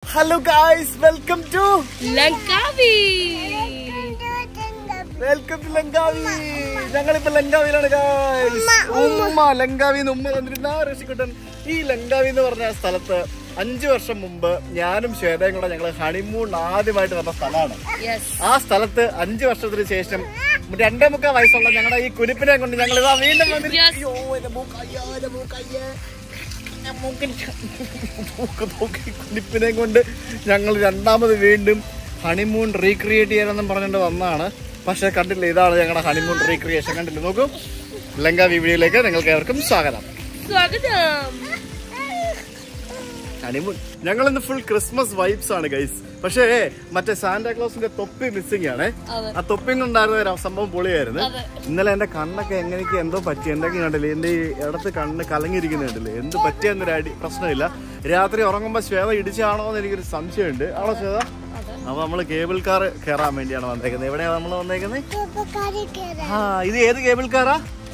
Hello guys welcome to Langkawi welcome to Langkawi ഞങ്ങളിപ്പോ ലങ്കാവിയിലാണ് guys ഉമ്മ ലങ്കാവിന്ന് ഉമ്മ തന്നിരുന്ന ഋഷിക്കുട്ടൻ ഈ ലങ്കാവി എന്ന് പറഞ്ഞ സ്ഥലത്ത് അഞ്ചു വർഷം മുമ്പ് ഞാനും ശ്വേതയും കൂടെ ഞങ്ങൾ ഹണിമൂൺ ആദ്യമായിട്ട് വന്ന സ്ഥലമാണ് യെസ് ആ സ്ഥലത്ത് അഞ്ചു വർഷത്തിന് ശേഷം രണ്ടേ മുക്കാൽ വയസ്സുള്ള ഞങ്ങളുടെ ഈ കുരിപ്പിനെ കൊണ്ട് ഞങ്ങൾ ഇതാ വീണ്ടും വന്നിരിക്കുന്നു. Yes. അയ്യോ, എന്റെ മൂക്ക്, അയ്യോ, എന്റെ മൂക്ക്, അയ്യേ. എന്റെ മൂക്കിന് മൂക്ക് നോക്കി കുരിപ്പിനെ കൊണ്ട് ഞങ്ങൾ രണ്ടാമത് വീണ്ടും ഹണിമൂൺ റീക്രിയേറ്റ് ചെയ്യാനെന്നും പറഞ്ഞുകൊണ്ട് വന്നതാണ് പക്ഷെ കണ്ടില്ല ഇതാണ് ഞങ്ങളുടെ ഹണിമൂൺ റീക്രിയേഷൻ കണ്ടില്ല നോക്കൂ ലങ്ക വീഡിയോയിലേക്ക് നിങ്ങൾക്ക് ഏവർക്കും സ്വാഗതം സ്വാഗതം ഹണിമൂൺ ഞങ്ങൾ ഇന്ന് ഫുൾ ക്രിസ്മസ് വൈബ്സ് ആണ് ഗൈസ് പക്ഷേ മറ്റേ സാന്റാക്ലോസിന്റെ തൊപ്പി മിസ്സിംഗ് ആണ് അതെ. ആ തൊപ്പിങ് ഉണ്ടായിരുന്ന ഒരു സംഭവം പൊളിയായിരുന്നു അതെ. ഇന്നലെ എന്റെ കണ്ണൊക്കെ എങ്ങനെയൊക്കെ എന്തോ പറ്റി എന്തൊക്കെ കണ്ടില്ലേ എന്റെ ഈ ഇടത്ത് കണ്ണ് കലങ്ങിയിരിക്കുന്ന കണ്ടില്ലേ എന്ത് പറ്റിയെന്നൊരു അടി പ്രശ്നമില്ല രാത്രി ഉറങ്ങുമ്പോ ശ്വേത ഇടിച്ചാണോ എന്ന് എനിക്കൊരു സംശയമുണ്ട് ആണോ ശ്വേത അപ്പൊ നമ്മള് കേബിൾ കാർ കയറാൻ വേണ്ടിയാണ് വന്നേക്കുന്നത് എവിടെയാണ് നമ്മൾ വന്നേക്കുന്നത് ആ ഇത് ഏത് കേബിൾ കാറാ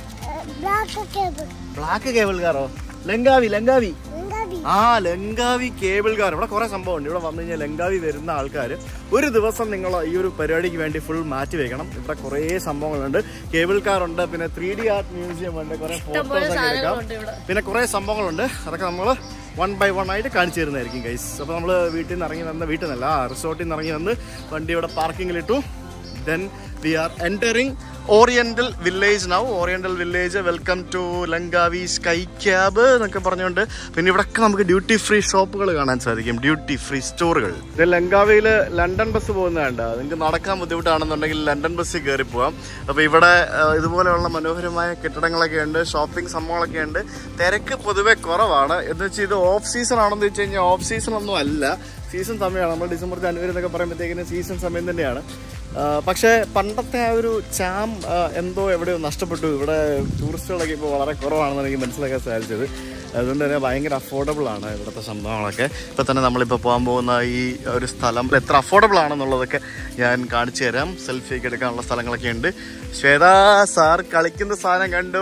ബ്ലാക്ക് കേബിൾ കാറോ ലങ്കാവി ലങ്കാവി ആ ലങ്കാവി കേബിൾ കാർ ഇവിടെ കുറെ സംഭവമുണ്ട് ഇവിടെ വന്നു കഴിഞ്ഞാൽ ലങ്കാവി വരുന്ന ആൾക്കാർ ഒരു ദിവസം നിങ്ങൾ ഈ ഒരു പരിപാടിക്ക് വേണ്ടി ഫുൾ മാറ്റി വെക്കണം ഇവിടെ കുറേ സംഭവങ്ങളുണ്ട് കേബിൾ കാർ ഉണ്ട് പിന്നെ ത്രീ ഡി ആർട്ട് മ്യൂസിയം ഉണ്ട് കുറെ ഫോട്ടോസ് ഒക്കെ എടുക്കാം സാധനങ്ങളുണ്ട് ഇവിടെ പിന്നെ കുറെ സംഭവങ്ങളുണ്ട് അതൊക്കെ നമ്മൾ വൺ ബൈ വൺ ആയിട്ട് കാണിച്ചു തരുന്നതായിരിക്കും ഗൈസ് അപ്പോൾ നമ്മൾ വീട്ടിൽ നിന്ന് ഇറങ്ങി വന്ന് വീട്ടിൽ നിന്നല്ല റിസോർട്ടിൽ നിന്ന് ഇറങ്ങി വന്ന് വണ്ടി ഇവിടെ പാർക്കിങ്ങിലിട്ടു then we are entering oriental village now oriental village welcome to Langkawi sky cab എന്നൊക്കെ പറഞ്ഞുകൊണ്ട് പിന്നെ ഇവിടെയൊക്കെ നമുക്ക് ഡ്യൂട്ടി ഫ്രീ ഷോപ്പുകൾ കാണാൻ സാധിക്കും ഡ്യൂട്ടി ഫ്രീ സ്റ്റോറുകൾ ഇത് ലങ്കാവിയിൽ ലണ്ടൻ ബസ് പോകുന്നതുണ്ട് നിങ്ങൾക്ക് നടക്കാൻ ബുദ്ധിമുട്ടാണെന്നുണ്ടെങ്കിൽ ലണ്ടൻ ബസ്സിൽ കയറി പോവാം അപ്പോൾ ഇവിടെ ആ, ഇതുപോലെയുള്ള മനോഹരമായ കെട്ടിടങ്ങളൊക്കെ ഉണ്ട് ഷോപ്പിംഗ് സംഭവങ്ങളൊക്കെ ഉണ്ട് തിരക്ക് പൊതുവെ കുറവാണ് എന്ന് വെച്ചാൽ ഇത് ഓഫ് സീസൺ ആണെന്ന് വെച്ച് കഴിഞ്ഞാൽ ഓഫ് സീസൺ ഒന്നും അല്ല സീസൺ സമയമാണ് നമ്മൾ ഡിസംബർ ജനുവരി എന്നൊക്കെ പറയുമ്പോഴത്തേക്കിന് സീസൺ സമയം തന്നെയാണ് ആ, പക്ഷേ പണ്ടത്തെ ആ ഒരു ചാം ആ, എന്തോ എവിടെയോ നഷ്ടപ്പെട്ടു ഇവിടെ ടൂറിസ്റ്റുകളൊക്കെ ഇപ്പോൾ വളരെ കുറവാണെന്ന് എനിക്ക് മനസ്സിലാക്കാൻ സാധിച്ചത് അതുകൊണ്ട് തന്നെ ഭയങ്കര അഫോർഡബിൾ ആണ് ഇവിടുത്തെ സംഭവങ്ങളൊക്കെ ഇപ്പം തന്നെ നമ്മളിപ്പോൾ പോകാൻ പോകുന്ന ഈ ഒരു സ്ഥലം എത്ര അഫോർഡബിൾ ആണെന്നുള്ളതൊക്കെ ഞാൻ കാണിച്ചു തരാം സെൽഫിയൊക്കെ എടുക്കാനുള്ള സ്ഥലങ്ങളൊക്കെ ഉണ്ട് ശ്വേതാ സാർ കളിക്കുന്ന സാധനം കണ്ടു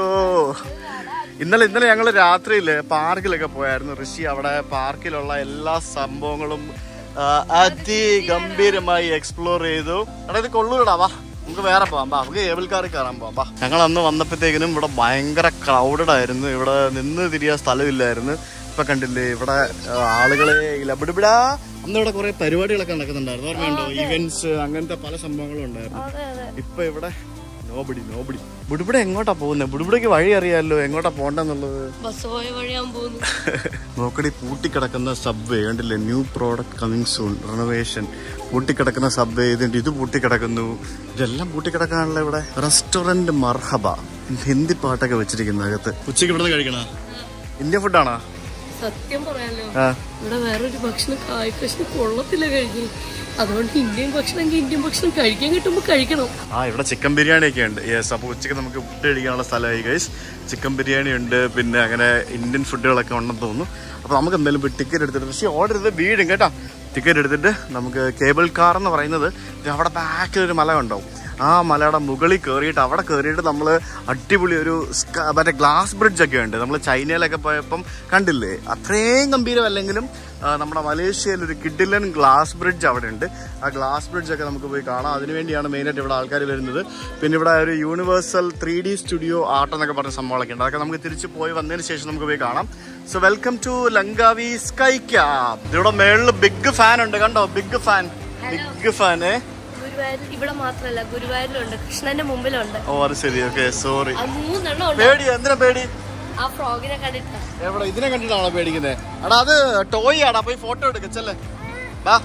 ഇന്നലെ ഇന്നലെ ഞങ്ങൾ രാത്രിയിൽ പാർക്കിലൊക്കെ പോയായിരുന്നു ഋഷി അവിടെ പാർക്കിലുള്ള എല്ലാ സംഭവങ്ങളും ആ, അതിഗംഭീരമായി എക്സ്പ്ലോർ ചെയ്തു എടാ ഇത് കൊള്ളൂടാ വാ നമുക്ക് വേറെ പോവാം വാ നമുക്ക് കേബിൾ കാറിൽ കയറാൻ പോവാം വാ ഞങ്ങൾ അന്ന് വന്നപ്പോഴത്തേക്കിനും ഇവിടെ ഭയങ്കര ക്രൗഡഡ് ആയിരുന്നു ഇവിടെ നിന്ന് തിരിയാൻ സ്ഥലമില്ലായിരുന്നു ഇപ്പൊ കണ്ടില്ലേ ഇവിടെ ആ, ആളുകളെ ലബിടിബിടാ അന്ന് ഇവിടെ കുറെ പരിപാടികളൊക്കെ നടക്കുന്നുണ്ടായിരുന്നു ഓർമ്മയുണ്ടോ ഇവന്റ്സ് അങ്ങനത്തെ പല സംഭവങ്ങളും ഉണ്ടായിരുന്നു അതെ അതെ ഇപ്പൊ ഇവിടെ നോബിടി നോബിടി ബുഡിബിടെ എങ്ങോട്ടാ പോകുന്നത് ബുഡിബിടേക്ക് വഴി അറിയാമല്ലോ എങ്ങോട്ടാ പോണ്ടെന്നുള്ളത് ബസ് പോയ വഴിയാൻ പോകുന്നു നോക്കടി പൂട്ടിക്കിടക്കുന്ന സബ്വേ കണ്ടില്ലേ new product coming soon renovation പൂട്ടിക്കിടക്കുന്ന സബ്വേ ഇതിന്റെ ഇത് പൂട്ടിക്കിടക്കുന്നു ഇതെല്ലാം പൂട്ടിക്കിടക്കാണല്ലോ ഇവിടെ റെസ്റ്റോറന്റ് മർഹബ ഹിന്ദി പാട്ടൊക്കെ വെച്ചിരിക്കുന്ന അകത്ത് ഉച്ചയ്ക്ക് ഇവിടുന്ന് കഴിക്കണ ഇന്ത്യൻ ഫുഡാണോ സത്യം പറയാലോ ആ ഇവിടെ വേറൊരു ഭക്ഷണം കായ് ഭക്ഷണം കൊള്ളത്തില്ല കഴിക്കും അതുകൊണ്ട് ഇന്ത്യൻ ഭക്ഷണം ഇന്ത്യൻ ഭക്ഷണം കഴിക്കാൻ കിട്ടുമ്പോ കഴിക്കണം ആ ഇവിടെ ചിക്കൻ ബിരിയാണി ഒക്കെ ഉണ്ട് യെസ് അപ്പോൾ ഉച്ചയ്ക്ക് നമുക്ക് ഫുഡ് കഴിക്കാനുള്ള സ്ഥലമായി ഗൈസ് ചിക്കൻ ബിരിയാണി ഉണ്ട് പിന്നെ അങ്ങനെ ഇന്ത്യൻ ഫുഡുകളൊക്കെ ഉണ്ടെന്ന് തോന്നുന്നു അപ്പോൾ നമുക്ക് എന്തായാലും പോയി ടിക്കറ്റ് എടുത്തിട്ട് പക്ഷേ ഓർഡർ ചെയ്ത് വീടും കേട്ടോ ടിക്കറ്റ് എടുത്തിട്ട് നമുക്ക് കേബിൾ കാർ എന്ന് പറയുന്നത് ദേ അവിടെ ബാക്കിൽ ഒരു മല ഉണ്ടാവും ആ മലയുടെ മുകളിൽ കയറിയിട്ട് അവിടെ കയറിയിട്ട് നമ്മൾ അടിപൊളി ഒരു സ്ക- മറ്റേ ഗ്ലാസ് ബ്രിഡ്ജ് ഒക്കെ ഉണ്ട് നമ്മൾ ചൈനയിലൊക്കെ പോയപ്പം കണ്ടില്ലേ അത്രയും ഗംഭീരമല്ലെങ്കിലും ആ, നമ്മുടെ മലേഷ്യയിൽ ഒരു കിഡിലൻ ഗ്ലാസ് ബ്രിഡ്ജ് അവിടെ ഉണ്ട് ആ ഗ്ലാസ് ബ്രിഡ്ജ് ഒക്കെ നമുക്ക് പോയി കാണാം അതിനുവേണ്ടിയാണ് മെയിനായിട്ട് ഇവിടെ ആൾക്കാർ വരുന്നത് പിന്നെ ഇവിടെ ഒരു universal three D studio art എന്നൊക്കെ പറഞ്ഞ സംഭവങ്ങളൊക്കെ ഉണ്ട് അതൊക്കെ നമുക്ക് തിരിച്ച് പോയി വന്നതിന് ശേഷം നമുക്ക് പോയി കാണാം so welcome to Langkawi sky cab ഇവിടെ മേളിൽ ബിഗ് ഫാൻ ഉണ്ട് കണ്ടോ ബിഗ് ഫാൻ ബിഗ് ഫാന് ഗുരുവായൂർ ഇവിടെ മാത്രമല്ല ഗുരുവായൂരിലുണ്ട് കൃഷ്ണന്റെ മുമ്പിലുണ്ട് ഓ അത് ശരി ഓക്കെ സോറി ആ മൂന്നെണ്ണം ഉണ്ട് പേടി എന്തിനാ പേടി ആ ഫ്രോഗിനെ കണ്ടിട്ട് എവിടെ ഇതിനെ കണ്ടിട്ടാണോ പേടിക്കുന്നത് എടാ അത് ടോയ് ആടാ പോയി ഫോട്ടോ എടുക്കച്ചല്ലേ ബാ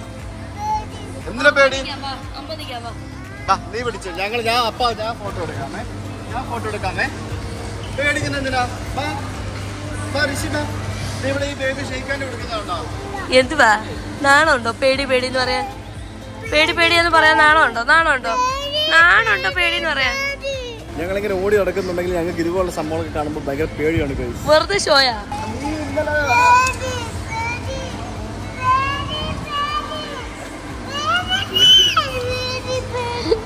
എന്തിനാ പേടി അമ്മ നിൽക്കാവാ ബാ, നീ പിടിച്ചു ഞങ്ങൾ ഞാൻ അപ്പ ഞാൻ ഫോട്ടോ എടുക്കാമേ ഞാൻ ഫോട്ടോ എടുക്കാമേ പേടിക്കുന്ന എന്തിനാ ബാ. ബാ, ഋഷിത. ദേ ഇവിടെ ഈ ബേബി ഷെയ്ക്കാൻ കൊടുക്കുന്നുണ്ടോ എന്തുവാ നാണുണ്ടോ പേടി പേടി എന്ന് പറയാൻ പേടി പേടി എന്ന് പറയാൻ നാണുണ്ടോ നാണുണ്ടോ നാണുണ്ടോ പേടി എന്ന് പറയാൻ ഞങ്ങളിങ്ങനെ ഓടി നടക്കുന്നുണ്ടെങ്കിൽ ഞങ്ങൾക്ക് ഇതുപോലുള്ള സംഭവങ്ങളൊക്കെ കാണുമ്പോൾ ഭയങ്കര പേടിയാണ് കഴിച്ചു വെറുതെ ഷോയാ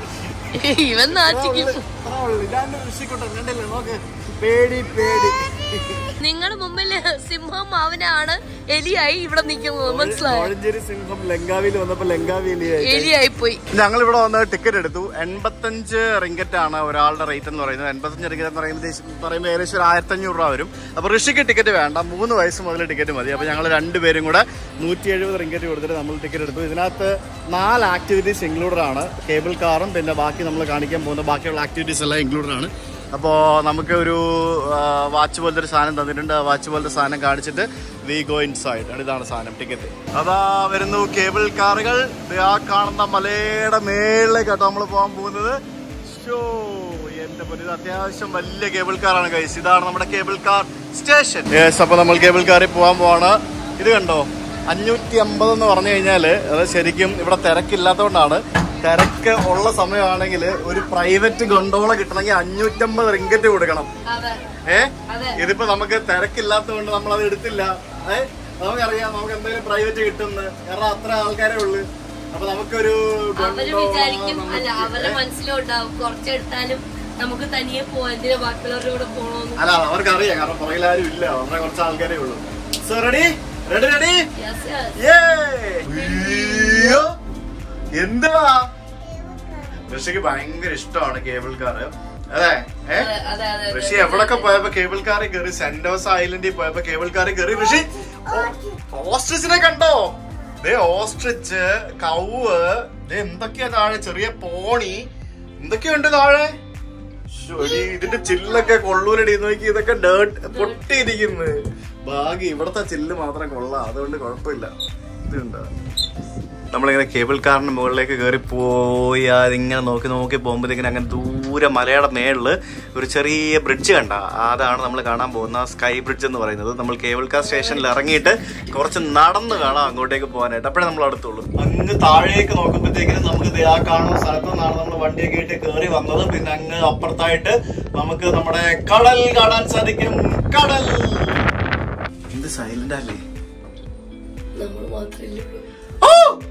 ഇവൻ നാച്ചിക്കും ഇതാണ്ട് ഋഷിക്കോട്ടെ കണ്ടില്ലേ നോക്ക് പേടി പേടി നിങ്ങളുടെ മുമ്പിൽ സിംഹം അവനാണ് എലിയായി ഇവിടെ നിൽക്കുന്നത് മനസ്സിലായോ കോഴഞ്ചേരി സിംഹം ലങ്കാവിയിൽ വന്നപ്പോ ലങ്കാവിയിലായി എലിയായി പോയി ഞങ്ങൾ ഇവിടെ വന്ന് ടിക്കറ്റ് എടുത്തു എൺപത്തഞ്ച് റിങ്കറ്റ് ആണ് ഒരാളുടെ റേറ്റ് എന്ന് പറയുന്നത് എൺപത്തഞ്ച് റിങ്കറ്റ് എന്ന് പറയുന്നത് ഏകദേശം- പറയുമ്പോൾ ഏകദേശം ഒരു ആയിരത്തഞ്ഞൂറ് രൂപ വരും അപ്പൊ ഋഷിക്ക് ടിക്കറ്റ് വേണ്ട മൂന്ന് വയസ്സ് മുതൽ ടിക്കറ്റ് മതി അപ്പൊ ഞങ്ങൾ രണ്ടുപേരും കൂടെ നൂറ്റി എഴുപത് റിങ്കറ്റ് കൊടുത്തിട്ട് നമ്മൾ ടിക്കറ്റ് എടുത്തു ഇതിനകത്ത് നാല് ആക്ടിവിറ്റീസ് ഇൻക്ലൂഡഡ് ആണ് കേബിൾ കാറും പിന്നെ ബാക്കി നമ്മൾ കാണിക്കാൻ പോകുന്ന ബാക്കിയുള്ള ആക്ടിവിറ്റീസ് എല്ലാം ഇൻക്ലൂഡഡ് ആണ് അപ്പോൾ നമുക്ക് ഒരു വാച്ച് പോലത്തെ ഒരു സാധനം തന്നിട്ടുണ്ട് ആ വാച്ച് പോലത്തെ സാധനം കാണിച്ചിട്ട് വി ഗോ ഇൻ സൈഡ് ഇതാണ് സാധനം ടിക്കറ്റ് അതാ വരുന്നു കേബിൾ കാറുകൾ ദേ ആ കാണുന്ന മലയുടെ മേളിലേക്ക് കേട്ടോ നമ്മൾ പോകാൻ പോകുന്നത് ഷോ എന്റെ പൊന്നു, ഇത് അത്യാവശ്യം വലിയ കേബിൾ കാറാണ് കൈസ് ഇതാണ് നമ്മുടെ കേബിൾ കാർ സ്റ്റേഷൻ യെസ് അപ്പൊ നമ്മൾ കേബിൾ കാറിൽ പോകാൻ പോവാണ് ഇത് കണ്ടോ അഞ്ഞൂറ്റി അമ്പത് എന്ന് പറഞ്ഞു കഴിഞ്ഞാല് അത് ശരിക്കും ഇവിടെ തിരക്കില്ലാത്തതുകൊണ്ടാണ് തിരക്ക് ഉള്ള സമയമാണെങ്കിൽ ഒരു പ്രൈവറ്റ് ഗണ്ടോള കിട്ടണമെങ്കിൽ അഞ്ഞൂറ്റമ്പത് റിങ്കറ്റ് കൊടുക്കണം അതെ ഏ അതെ. ഇതിപ്പോ നമുക്ക് തിരക്കില്ലാത്തതുകൊണ്ട് നമ്മൾ അത് എടുത്തില്ല ഏ നമുക്കറിയാം നമുക്ക് എന്തെങ്കിലും പ്രൈവറ്റ് കിട്ടുമെന്ന് കാരണം അത്ര ആൾക്കാരേ ഉള്ളു അപ്പൊ നമുക്കൊരു അവര് ഗണ്ടോള വിചാരിക്കും നമുക്ക് അല്ല അവരുടെ മനസ്സിലുണ്ടാവും കുറച്ചെടുത്താലും നമുക്ക് തനിയെ പോവാ എന്തിനാ ബാക്കിയുള്ളവരുടെ കൂടെ പോണോന്ന് അല്ല അവർക്ക് അറിയാം കാരണം പുറകിൽ ആരും ഇല്ല വളരെ കുറച്ച് ആൾക്കാരേ ഉള്ളൂ so ready ready ready Yes, yes. എന്തുവാ ഋഷിക്ക് ഭയങ്കര ഇഷ്ടമാണ് കേബിൾ കാർ അതെ ഏ അതെ, അതെ, അതെ, ഋഷി അതെ, എവിടൊക്കെ അതെ. പോയപ്പോ കേബിൾ കാറിൽ കയറി സെന്റോസ് ഐലൻഡിൽ പോയപ്പോ കേബിൾ കാറിൽ കയറി ഋഷി ഓസ്ട്രിച്ചിനെ കണ്ടോ ദേ ഓസ്ട്രിച്ച് കൗവ് ദേ എന്തൊക്കെയാ താഴെ ചെറിയ പോണി എന്തൊക്കെയുണ്ട് താഴെ ശ്ശോ, എടീ, ഇതിന്റെ ചില്ലൊക്കെ കൊള്ളൂലടി നോക്കി ഇതൊക്കെ ഡേർട്ട് പൊട്ടിയിരിക്കുന്നു ഭാഗ്യം ഇവിടത്തെ ചില്ല് മാത്രം കൊള്ളാം അതുകൊണ്ട് കുഴപ്പമില്ല ഇതുണ്ടോ നമ്മളിങ്ങനെ കേബിൾ കാറിന്റെ മുകളിലേക്ക് കയറി പോയി അതിങ്ങനെ നോക്കി നോക്കി പോകുമ്പോഴത്തേക്കിന് അങ്ങനെ ദൂരെ മലയുടെ മേളില് ഒരു ചെറിയ ബ്രിഡ്ജ് കണ്ട അതാണ് നമ്മൾ കാണാൻ പോകുന്ന സ്കൈ ബ്രിഡ്ജ് എന്ന് പറയുന്നത് നമ്മൾ കേബിൾ കാർ സ്റ്റേഷനിൽ ഇറങ്ങിയിട്ട് കുറച്ച് നടന്ന് കാണാം അങ്ങോട്ടേക്ക് പോകാനായിട്ട് അപ്പോഴേ നമ്മൾ അടുത്തുള്ളൂ അങ്ങ് താഴേക്ക് നോക്കുമ്പോഴത്തേക്കിനും നമുക്ക് ദേ ആ കാണുന്ന സ്ഥലത്ത് നിന്നാണ് നമ്മൾ വണ്ടിയൊക്കെ ആയിട്ട് കയറി വന്നത് പിന്നെ അങ്ങ് അപ്പുറത്തായിട്ട് നമുക്ക് നമ്മുടെ കടൽ കാണാൻ സാധിക്കും കടൽ എന്ത് സൈലന്റ് അല്ലേ നമ്മൾ മാത്രമല്ലേ ഉള്ളൂ. ഓ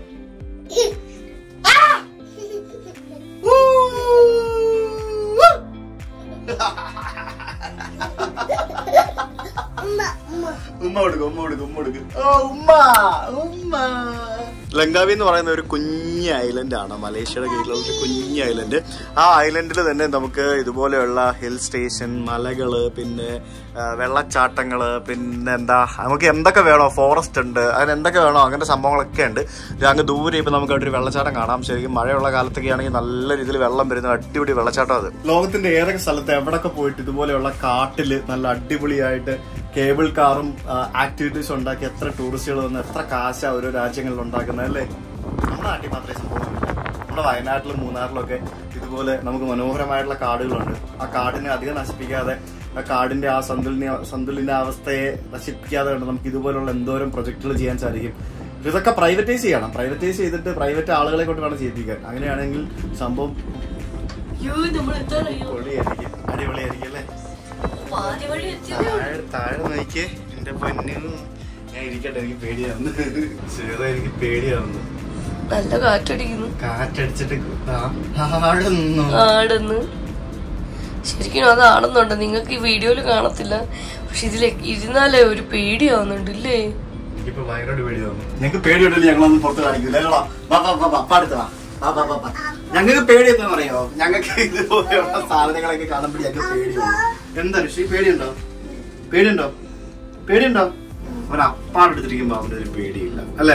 ഉമ്മ കൊടുക്കും ഉമ്മ കൊടുക്കും ഉമ്മ കൊടുക്കും ഓ ഉമ്മ ഉമ്മ ലങ്കാവി എന്ന് പറയുന്ന ഒരു കുഞ്ഞ് ഐലൻഡ് ആണ് മലേഷ്യയുടെ കീഴിലുള്ള ഒരു കുഞ്ഞ് ഐലൻഡ് ആ ഐലൻഡിൽ തന്നെ നമുക്ക് ഇതുപോലെയുള്ള ഹിൽ സ്റ്റേഷൻ മലകള് പിന്നെ ആ, വെള്ളച്ചാട്ടങ്ങള് പിന്നെ എന്താ നമുക്ക് എന്തൊക്കെ വേണോ ഫോറസ്റ്റ് ഉണ്ട് അങ്ങനെ എന്തൊക്കെ വേണോ അങ്ങനത്തെ സംഭവങ്ങളൊക്കെ ഉണ്ട് ഇത് അങ്ങ് ദൂരെ ഇപ്പൊ നമുക്ക് അവിടെ ഒരു വെള്ളച്ചാട്ടം കാണാം ശരിക്കും മഴയുള്ള കാലത്തൊക്കെ ആണെങ്കിൽ നല്ല രീതിയിൽ വെള്ളം വരുന്ന അടിപൊളി വെള്ളച്ചാട്ടം അത് ലോകത്തിന്റെ ഏതൊക്കെ സ്ഥലത്ത് എവിടൊക്കെ പോയിട്ട് ഇതുപോലെയുള്ള കാട്ടില് നല്ല അടിപൊളിയായിട്ട് കേബിൾ കാറും ആക്ടിവിറ്റീസ് ഉണ്ടാക്കി എത്ര ടൂറിസ്റ്റുകൾ വന്ന് എത്ര കാശാ ഓരോ രാജ്യങ്ങളിൽ ഉണ്ടാക്കുന്നത് അല്ലേ നമ്മുടെ നാട്ടിൽ മാത്രമേ സംഭവമില്ല നമ്മുടെ വയനാട്ടിലും മൂന്നാറിലും ഒക്കെ ഇതുപോലെ നമുക്ക് മനോഹരമായിട്ടുള്ള കാടുകളുണ്ട് ആ കാടിനെ അധികം നശിപ്പിക്കാതെ ആ കാടിന്റെ ആ സന്തുലിന സന്തുലിനാവസ്ഥയെ നശിപ്പിക്കാതെ കൊണ്ട് നമുക്ക് ഇതുപോലുള്ള എന്തോരം പ്രൊജക്ടുകൾ ചെയ്യാൻ സാധിക്കും ഇതൊക്കെ പ്രൈവറ്റൈസ് ചെയ്യണം പ്രൈവറ്റൈസ് ചെയ്തിട്ട് പ്രൈവറ്റ് ആളുകളെ കൊണ്ട് വേണം ചെയ്യിപ്പിക്കാൻ അങ്ങനെയാണെങ്കിൽ സംഭവം അയ്യോ നമ്മൾ എത്താറയ്യോ പൊളിയായിരിക്കും അടിപൊളിയായിരിക്കും അല്ലേ പാതി വഴി എത്തിയതേ ഉള്ളൂ. താഴെ താഴെ നോക്കിയേ എന്റെ പൊന്നു ഞാൻ ഇരിക്കട്ടെ എനിക്ക് പേടിയാവുന്നു ചെറുതാ എനിക്ക് പേടിയാവുന്നു നല്ല കാറ്റടിക്കുന്നു കാറ്റടിച്ചിട്ട് താഴെ നിന്നു ആടെന്ന് ശരിക്കും അതാണെന്നുണ്ട് നിങ്ങൾക്ക് ഈ വീഡിയോയിൽ കാണത്തില്ല പക്ഷെ ഇതിലെ ഇരുന്നാലേ ഒരു പേടിയാവുന്നുണ്ട് ഇല്ലേ എനിക്കിപ്പോ ഭയങ്കര പേടിയാവുന്നു ഞങ്ങൾക്ക് പേടിയുണ്ടല്ലോ ഞങ്ങളൊന്നും പുറത്ത് കാണിക്കില്ല അല്ലടാ വാ വാ വാ വാ പാടുത്ത വാ വാ വാ വാ വാ ഞങ്ങൾക്ക് പേടി എന്താ അറിയോ ഞങ്ങൾക്ക് ഇതുപോലെയുള്ള സാധനങ്ങളൊക്കെ കാണുമ്പോൾ ഞങ്ങൾക്ക് പേടിയുള്ളൂ എന്താ ഋഷി പേടിയുണ്ടോ പേടിയുണ്ടോ പേടിയുണ്ടോ അവൻ അപ്പാടെടുത്തിരിക്കുമ്പോ അവന്റെ ഒരു പേടിയില്ല അല്ലേ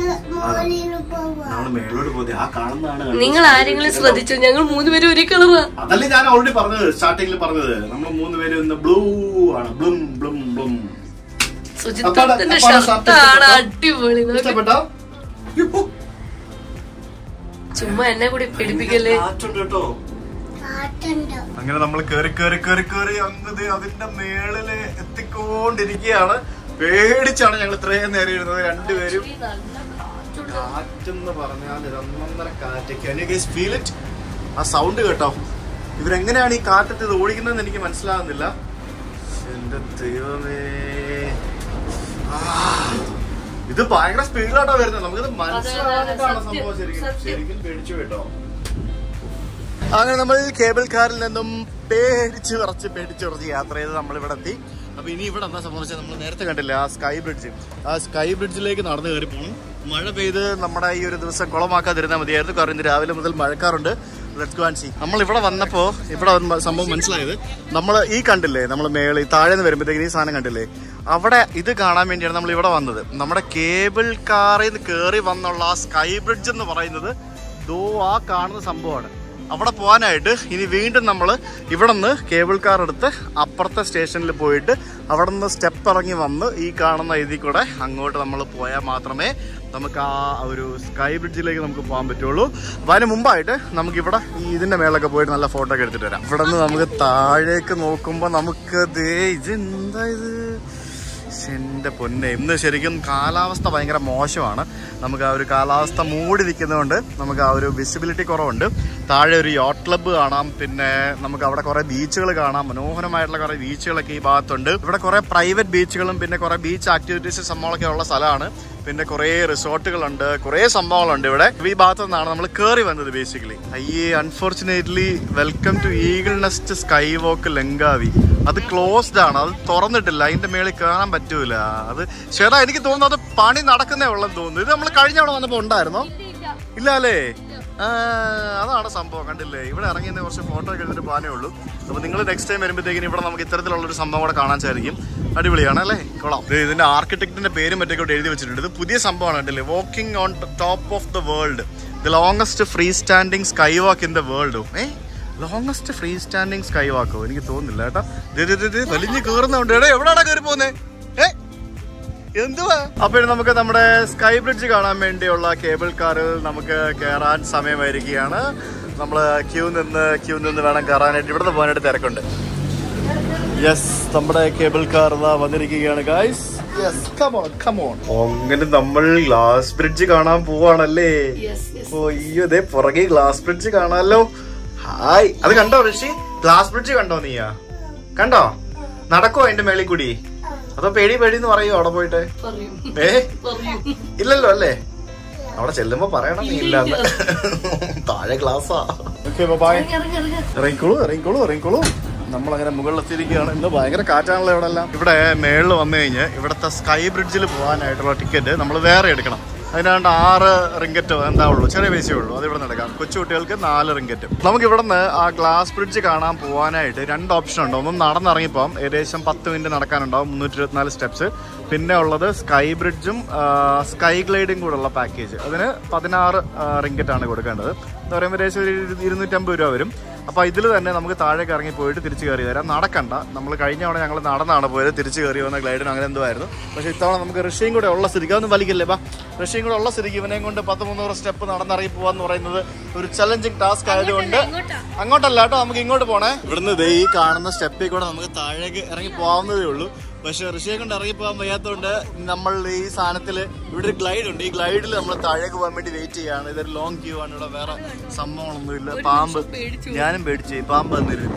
നമ്മള് മേളോട്ട് പോയി ആ കാണുന്നതാണ് നിങ്ങൾ ആരെങ്കിലും ശ്രദ്ധിച്ചോ ഞങ്ങൾ മൂന്നുപേരും ഒരേ കളറാ അതല്ലേ ഞാൻ ഓൾറെഡി പറഞ്ഞത് സ്റ്റാർട്ടിങ്ങിൽ പറഞ്ഞത് നമ്മൾ മൂന്ന് പേരും ഇന്ന് ബ്ലൂ ആണ് ബ്ലൂം ബ്ലൂം ബ്ലൂം സുജിത്തിന്റെ അപ്പാടെ ഷർട്ടാണ് ഇഷ്ടപ്പെട്ടോ? അടിപൊളി നോക്ക്. ഇഷ്ടപ്പെട്ടോ യുപ്പു. ചുമ്മാ എന്നെ കൂടി പിടിപ്പിക്കല്ലേ കാറ്റുണ്ട് കേട്ടോ അങ്ങനെ നമ്മൾ കേറി കേറി കേറി കേറി അങ്ങ് ദേ അതിന്റെ മേളില് എത്തിക്കൊണ്ടിരിക്കുകയാണ് പേടിച്ചാണ് ഞങ്ങൾ ഇത്രയും നേരം ഇരുന്നത് രണ്ടുപേരും കാറ്റെന്ന് പറഞ്ഞാൽ ഇതൊന്നര കാറ്റ് ഫീൽ ഇറ്റ് ആ സൗണ്ട് കേട്ടോ ഇവരെങ്ങനെയാണ് ഈ കാറ്റത്ത് ഇത് ഓടിക്കുന്നതെന്ന് എനിക്ക് മനസ്സിലാകുന്നില്ല എന്റെ ദൈവമേ ആ, ഇത് ഭയങ്കര സ്പീഡിലാട്ടോ വരുന്നത് നമുക്കിത് മനസ്സിലാകാനായിട്ടാണ് സത്യം, സംഭവം ശരിക്കും സത്യം. ശരിക്കും പേടിച്ചു കേട്ടോ അങ്ങനെ നമ്മൾ കേബിൾ കാറിൽ നിന്നും പേടിച്ച് വിറച്ച് പേടിച്ച് വിറച്ച് യാത്ര ചെയ്ത് നമ്മൾ ഇവിടെ എത്തി അപ്പൊ ഇനി ഇവിടെ എന്താ സംബന്ധിച്ചാൽ നമ്മൾ നേരത്തെ കണ്ടില്ല ആ സ്കൈ ബ്രിഡ്ജ് ആ സ്കൈ ബ്രിഡ്ജിലേക്ക് നടന്നു കയറി പോകണം മഴ പെയ്ത് നമ്മുടെ ഈ ഒരു ദിവസം കുളമാക്കാതിരുന്നാൽ മതിയായിരുന്നു കാരണം ഇന്ന് രാവിലെ മുതൽ മഴക്കാറുണ്ട് ലെറ്റ്സ് ഗോ ആൻഡ് സീ നമ്മൾ ഇവിടെ വന്നപ്പോ ഇവിടെ വന്ന സംഭവം മനസ്സിലായത് നമ്മൾ ഈ കണ്ടില്ലേ നമ്മൾ മേളിൽ താഴെ നിന്ന് വരുമ്പോഴത്തേക്കും ഈ സാധനം കണ്ടില്ലേ അവിടെ ഇത് കാണാൻ വേണ്ടിയാണ് നമ്മൾ ഇവിടെ വന്നത് നമ്മുടെ കേബിൾ കാറിൽ നിന്ന് കയറി വന്നുള്ള ആ സ്കൈ ബ്രിഡ്ജ് എന്ന് പറയുന്നത് ദോ ആ കാണുന്ന സംഭവമാണ് അവിടെ പോകാനായിട്ട് ഇനി വീണ്ടും നമ്മൾ ഇവിടെ നിന്ന് കേബിൾ കാർ എടുത്ത് അപ്പുറത്തെ സ്റ്റേഷനിൽ പോയിട്ട് അവിടെ നിന്ന് സ്റ്റെപ്പ് ഇറങ്ങി വന്ന് ഈ കാണുന്ന ഇതിൽ കൂടെ അങ്ങോട്ട് നമ്മൾ പോയാൽ മാത്രമേ നമുക്ക് ആ ഒരു സ്കൈ ബ്രിഡ്ജിലേക്ക് നമുക്ക് പോകാൻ പറ്റുള്ളൂ അപ്പൊ അതിന് മുമ്പായിട്ട് നമുക്ക് ഇവിടെ ഈ ഇതിന്റെ മേളൊക്കെ പോയിട്ട് നല്ല ഫോട്ടോ ഒക്കെ എടുത്തിട്ട് വരാം ഇവിടെ നിന്ന് നമുക്ക് താഴേക്ക് നോക്കുമ്പോൾ നമുക്ക് ദേ ഇത് എന്താ ഇത് ശ്ശെ, എന്റെ പൊന്നെ ഇന്ന് ശരിക്കും കാലാവസ്ഥ ഭയങ്കര മോശമാണ് നമുക്ക് ആ ഒരു കാലാവസ്ഥ മൂടി നിൽക്കുന്നതുകൊണ്ട് നമുക്ക് ആ ഒരു വിസിബിലിറ്റി കുറവുണ്ട് താഴെ ഒരു യോട്ട് ക്ലബ്ബ് കാണാം പിന്നെ നമുക്ക് അവിടെ കുറെ ബീച്ചുകൾ കാണാം മനോഹരമായിട്ടുള്ള കുറെ ബീച്ചുകളൊക്കെ ഈ ഭാഗത്തുണ്ട് ഇവിടെ കുറെ പ്രൈവറ്റ് ബീച്ചുകളും പിന്നെ കുറെ ബീച്ച് ആക്ടിവിറ്റീസ് സംഭവങ്ങളൊക്കെ ഉള്ള സ്ഥലമാണ് പിന്നെ കുറെ റിസോർട്ടുകളുണ്ട് കുറെ സംഭവങ്ങളുണ്ട് ഇവിടെ ഈ ഭാഗത്തു നിന്നാണ് നമ്മൾ കയറി വന്നത് ബേസിക്കലി അയ്യേ unfortunately welcome to eagle nest sky walk Langkawi അത് ക്ലോസ്ഡ് ആണ് അത് തുറന്നിട്ടില്ല അതിന്റെ മേളിൽ കയറാൻ പറ്റൂല അത് ചേട്ടാ എനിക്ക് തോന്നുന്നു അത് പണി നടക്കുന്നേ ഉള്ളെന്ന് തോന്നുന്നു ഇത് നമ്മൾ കഴിഞ്ഞ അവിടെ വന്നപ്പോ ഉണ്ടായിരുന്നോ ഇല്ല അല്ലേ ആ, അതാണ് സംഭവം കണ്ടില്ലേ ഇവിടെ ഇറങ്ങി നിന്ന് കുറച്ച് ഫോട്ടോ ഒക്കെ എടുത്തിട്ട് പോകാനേ ഉള്ളൂ അപ്പൊ നിങ്ങൾ നെക്സ്റ്റ് ടൈം വരുമ്പോഴത്തേക്കിനും ഇവിടെ നമുക്ക് ഇത്തരത്തിലുള്ള ഒരു സംഭവം കൂടെ കാണാൻ സാധിക്കും അടിപൊളിയാണ് അല്ലേ കൊള്ളാം ഇത് ഇതിന്റെ ആർക്കിടെക്ടിന്റെ പേരും മറ്റൊക്കെ ഇവിടെ എഴുതി വെച്ചിട്ടുണ്ട് ഇത് പുതിയ സംഭവമാണ് കണ്ടില്ലേ walking on top of the world the longest free standing sky walk in the world a longest free standing sky വാക്കോ എനിക്ക് തോന്നുന്നില്ല കേട്ടാ ദേ, ദേ, ദേ, ദേ, വലിഞ്ഞ് കയറുന്നുണ്ട് എടാ എവിടെയാടാ കയറി പോന്നേ ഏ എന്തുവാ അപ്പൊ ഇനി നമുക്ക് നമ്മുടെ സ്കൈ ബ്രിഡ്ജ് കാണാൻ വേണ്ടിയുള്ള കേബിൾ കാറിൽ നമുക്ക് കയറാൻ സമയമായിരിക്കുകയാണ് നമ്മൾ ക്യൂ നിന്ന് ക്യൂ നിന്ന് വേണം കയറാനായിട്ട് ഇവിടുന്ന് പോകാനായിട്ട് തിരക്കുണ്ട് യെസ് നമ്മുടെ കേബിൾ കാർ വന്നിരിക്കുകയാണ് ഗൈസ് യെസ് കമോൺ കമോൺ അങ്ങനെ നമ്മൾ ഗ്ലാസ് ബ്രിഡ്ജ് കാണാൻ പോവാണല്ലേ ഓ അയ്യോ ദേ പുറകെ ഗ്ലാസ് ബ്രിഡ്ജ് കാണാലോ ഹായ് അത് കണ്ടോ ഋഷി ഗ്ലാസ് ബ്രിഡ്ജ് കണ്ടോ നീയാ കണ്ടോ നടക്കോ അതിന്റെ മേളിൽ കൂടി അതോ പേടി പേടി എന്ന് പറയോ അവിടെ പോയിട്ട് ഏ ഇല്ലല്ലോ അല്ലേ അവിടെ ചെല്ലുമ്പോ പറയണം നീ ഇല്ലാന്ന് താഴെ ഗ്ലാസ്സാ ഓക്കെ ബൈ ഇറങ്ങിക്കോളൂ ഇറങ്ങിക്കോളൂ ഇറങ്ങിക്കോളൂ നമ്മളങ്ങനെ മുകളിലെത്തിയിരിക്കുകയാണ് ഇന്ന് ഭയങ്കര കാറ്റാണല്ലോ ഇവിടെ എല്ലാം ഇവിടെ മേളിൽ വന്നു കഴിഞ്ഞ് ഇവിടുത്തെ സ്കൈ ബ്രിഡ്ജിൽ പോകാനായിട്ടുള്ള ടിക്കറ്റ് നമ്മൾ വേറെ എടുക്കണം അതിനാണ്ട് ആറ് റിങ്കറ്റ് എന്താ ഉള്ളൂ ചെറിയ പൈസയേ ഉള്ളൂ അത് ഇവിടെ നടക്കാം കൊച്ചു കുട്ടികൾക്ക് നാല് റിങ്കറ്റ് നമുക്ക് ഇവിടെ നിന്ന് ആ ഗ്ലാസ് ബ്രിഡ്ജ് കാണാൻ പോകാനായിട്ട് രണ്ട് ഓപ്ഷൻ ഉണ്ട് ഒന്ന് നടന്നിറങ്ങിപ്പോം ഏകദേശം പത്ത് മിനിറ്റ് നടക്കാനുണ്ടാവും മുന്നൂറ്റി ഇരുപത്തിനാല് സ്റ്റെപ്സ് പിന്നെ ഉള്ളത് സ്കൈ ബ്രിഡ്ജും സ്കൈ ഗ്ലൈഡും കൂടെ ഉള്ള പാക്കേജ് അതിന് പതിനാറ് റിങ്കറ്റ് ആണ് കൊടുക്കേണ്ടത് എന്ന് പറയുമ്പോൾ ഏകദേശം ഒരു ഇരു- ഇരുന്നൂറ്റമ്പത് രൂപ വരും അപ്പൊ ഇതിൽ തന്നെ നമുക്ക് താഴേക്ക് ഇറങ്ങി പോയിട്ട് തിരിച്ച് കയറി വരാം നടക്കണ്ട നമ്മൾ കഴിഞ്ഞ തവണ ഞങ്ങൾ നടന്നാണ് പോയത് തിരിച്ച് കയറി വന്ന ഗ്ലൈഡിന് അങ്ങനെ എന്തോ ആയിരുന്നു പക്ഷെ ഇത്തവണ നമുക്ക് ഋഷിയും കൂടെ ഉള്ള സ്ഥിതിക്ക് അതൊന്നും വലിക്കില്ലേ ബാ ഋഷിയും കൂടെ ഉള്ള സ്ഥിതിക്ക് ഇവനെയും കൊണ്ട് പത്ത് മുന്നൂറ് സ്റ്റെപ്പ് നടന്നിറങ്ങി പോവാന്ന് പറയുന്നത് ഒരു ചലഞ്ചിങ് ടാസ്ക് ആയതുകൊണ്ട് അങ്ങോട്ടല്ല കേട്ടോ നമുക്ക് ഇങ്ങോട്ട് പോണേ ഇവിടുന്ന് ദേ ഈ കാണുന്ന സ്റ്റെപ്പിൽ കൂടെ നമുക്ക് താഴേക്ക് ഇറങ്ങി പോകാവുന്നതേ ഉള്ളൂ പക്ഷെ ഋഷിയെ കൊണ്ട് ഇറങ്ങി പോകാൻ വയ്യാത്തതുകൊണ്ട് നമ്മൾ ഈ സാധനത്തിൽ ഇവിടെ ഒരു ഗ്ലൈഡ് ഉണ്ട് ഈ ഗ്ലൈഡിൽ നമ്മൾ താഴേക്ക് പോകാൻ വേണ്ടി വെയിറ്റ് ചെയ്യാണ് ഇതൊരു ലോങ് ക്യൂ ആണ് ഇവിടെ വേറെ സംഭവങ്ങളൊന്നുമില്ല പാമ്പ് ഞാനും പേടിച്ചു പാമ്പ് വന്നിരുന്നു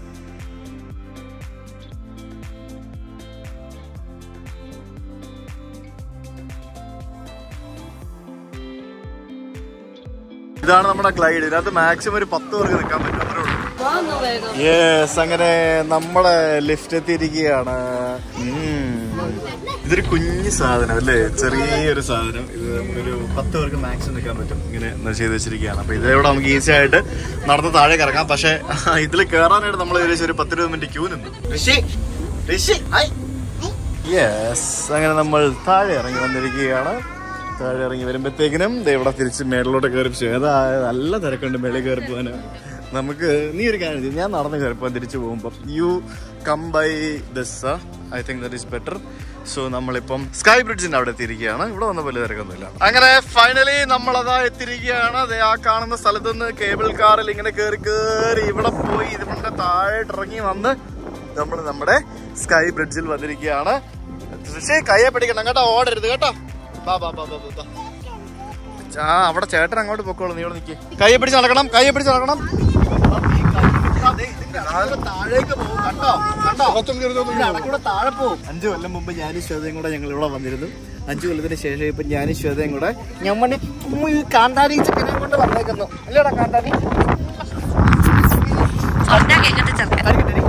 ഇതാണ് നമ്മുടെ ഗ്ലൈഡ് ഇതിനകത്ത് മാക്സിമം ഒരു പത്ത് പേർക്ക് നിൽക്കാൻ പറ്റും അത്രേ ഉള്ളൂ യെസ് അങ്ങനെ നമ്മളെ ലിഫ്റ്റ് എത്തിയിരിക്കുകയാണ് ഉം. ഇതൊരു കുഞ്ഞു സാധനം അല്ലേ ചെറിയൊരു സാധനം ഇത് നമുക്കൊരു പത്ത് പേർക്ക് മാക്സിമം നിൽക്കാൻ പറ്റും ഇങ്ങനെ ഒന്ന് ചെയ്ത് വെച്ചിരിക്കുകയാണ് അപ്പൊ ഇതേവിടെ നമുക്ക് ഈസി ആയിട്ട് നടന്ന് താഴെ ഇറങ്ങാം പക്ഷെ ഇതിൽ കയറാനായിട്ട് നമ്മൾ ഏകദേശം ഒരു പത്തിരുപത് മിനിറ്റ് ക്യൂ നിന്നു ഋഷി ഋഷി ഹായ് യെസ് അങ്ങനെ നമ്മൾ താഴെ ഇറങ്ങി വന്നിരിക്കുകയാണ് താഴെ ഇറങ്ങി വരുമ്പോഴത്തേക്കിനും ദേ ഇവിടെ തിരിച്ച് മേളിലോട്ട് കയറി ഏതാ നല്ല തിരക്കുണ്ട് മേളിൽ കയറി പോകാന് നമുക്ക് നീ ഒരു കാര്യം ചെയ്യ്. ഞാൻ നടന്ന് കയറി പോകാൻ തിരിച്ചു പോകുമ്പോൾ you come by this I think that is better so നമ്മളിപ്പം സ്കൈ ബ്രിഡ്ജിന്റെ അവിടെ എത്തിയിരിക്കുകയാണ് ഇവിടെ വന്ന പോലെ തിരക്കൊന്നുമില്ല അങ്ങനെ ഫൈനലി നമ്മൾ അതാ എത്തിയിരിക്കുകയാണ് ദേ ആ കാണുന്ന സ്ഥലത്ത് നിന്ന് കേബിൾ കാറിൽ ഇങ്ങനെ കയറി കയറി ഇവിടെ പോയി ഇതിന്റെ താഴെ ഇറങ്ങി വന്ന് നമ്മൾ നമ്മുടെ സ്കൈ ബ്രിഡ്ജിൽ വന്നിരിക്കുകയാണ് ഋഷി കയ്യെ പിടിക്കണം കേട്ടോ ഓടരുത് കേട്ടോ ബാ ബാ ബാ ബാ ബാ, ബാ ആ അവിടെ ചേട്ടൻ അങ്ങോട്ട് പൊക്കോളൂ നീ ഇവിടെ നിൽക്കി കയ്യെ പിടിച്ച് നടക്കണം കയ്യെ പിടിച്ച് നടക്കണം താഴേക്ക് പോകും കണ്ടോ കണ്ടോ കൂടെ താഴെ പോകും അഞ്ചു കൊല്ലം മുമ്പ് ഞാനും ശ്വേതയും കൂടെ ഞങ്ങൾ ഇവിടെ വന്നിരുന്നു അഞ്ചു കൊല്ലത്തിന് ശേഷം ഇപ്പൊ ഞാനും ശ്വേതയും കൂടെ ഞമ്മണി ഈ കാന്താരി ചെക്കനെ കൊണ്ട് വന്നേക്കുന്നു അല്ലേടാ കാന്താരി കേക്കട്ടെ ചെറുക്കൻ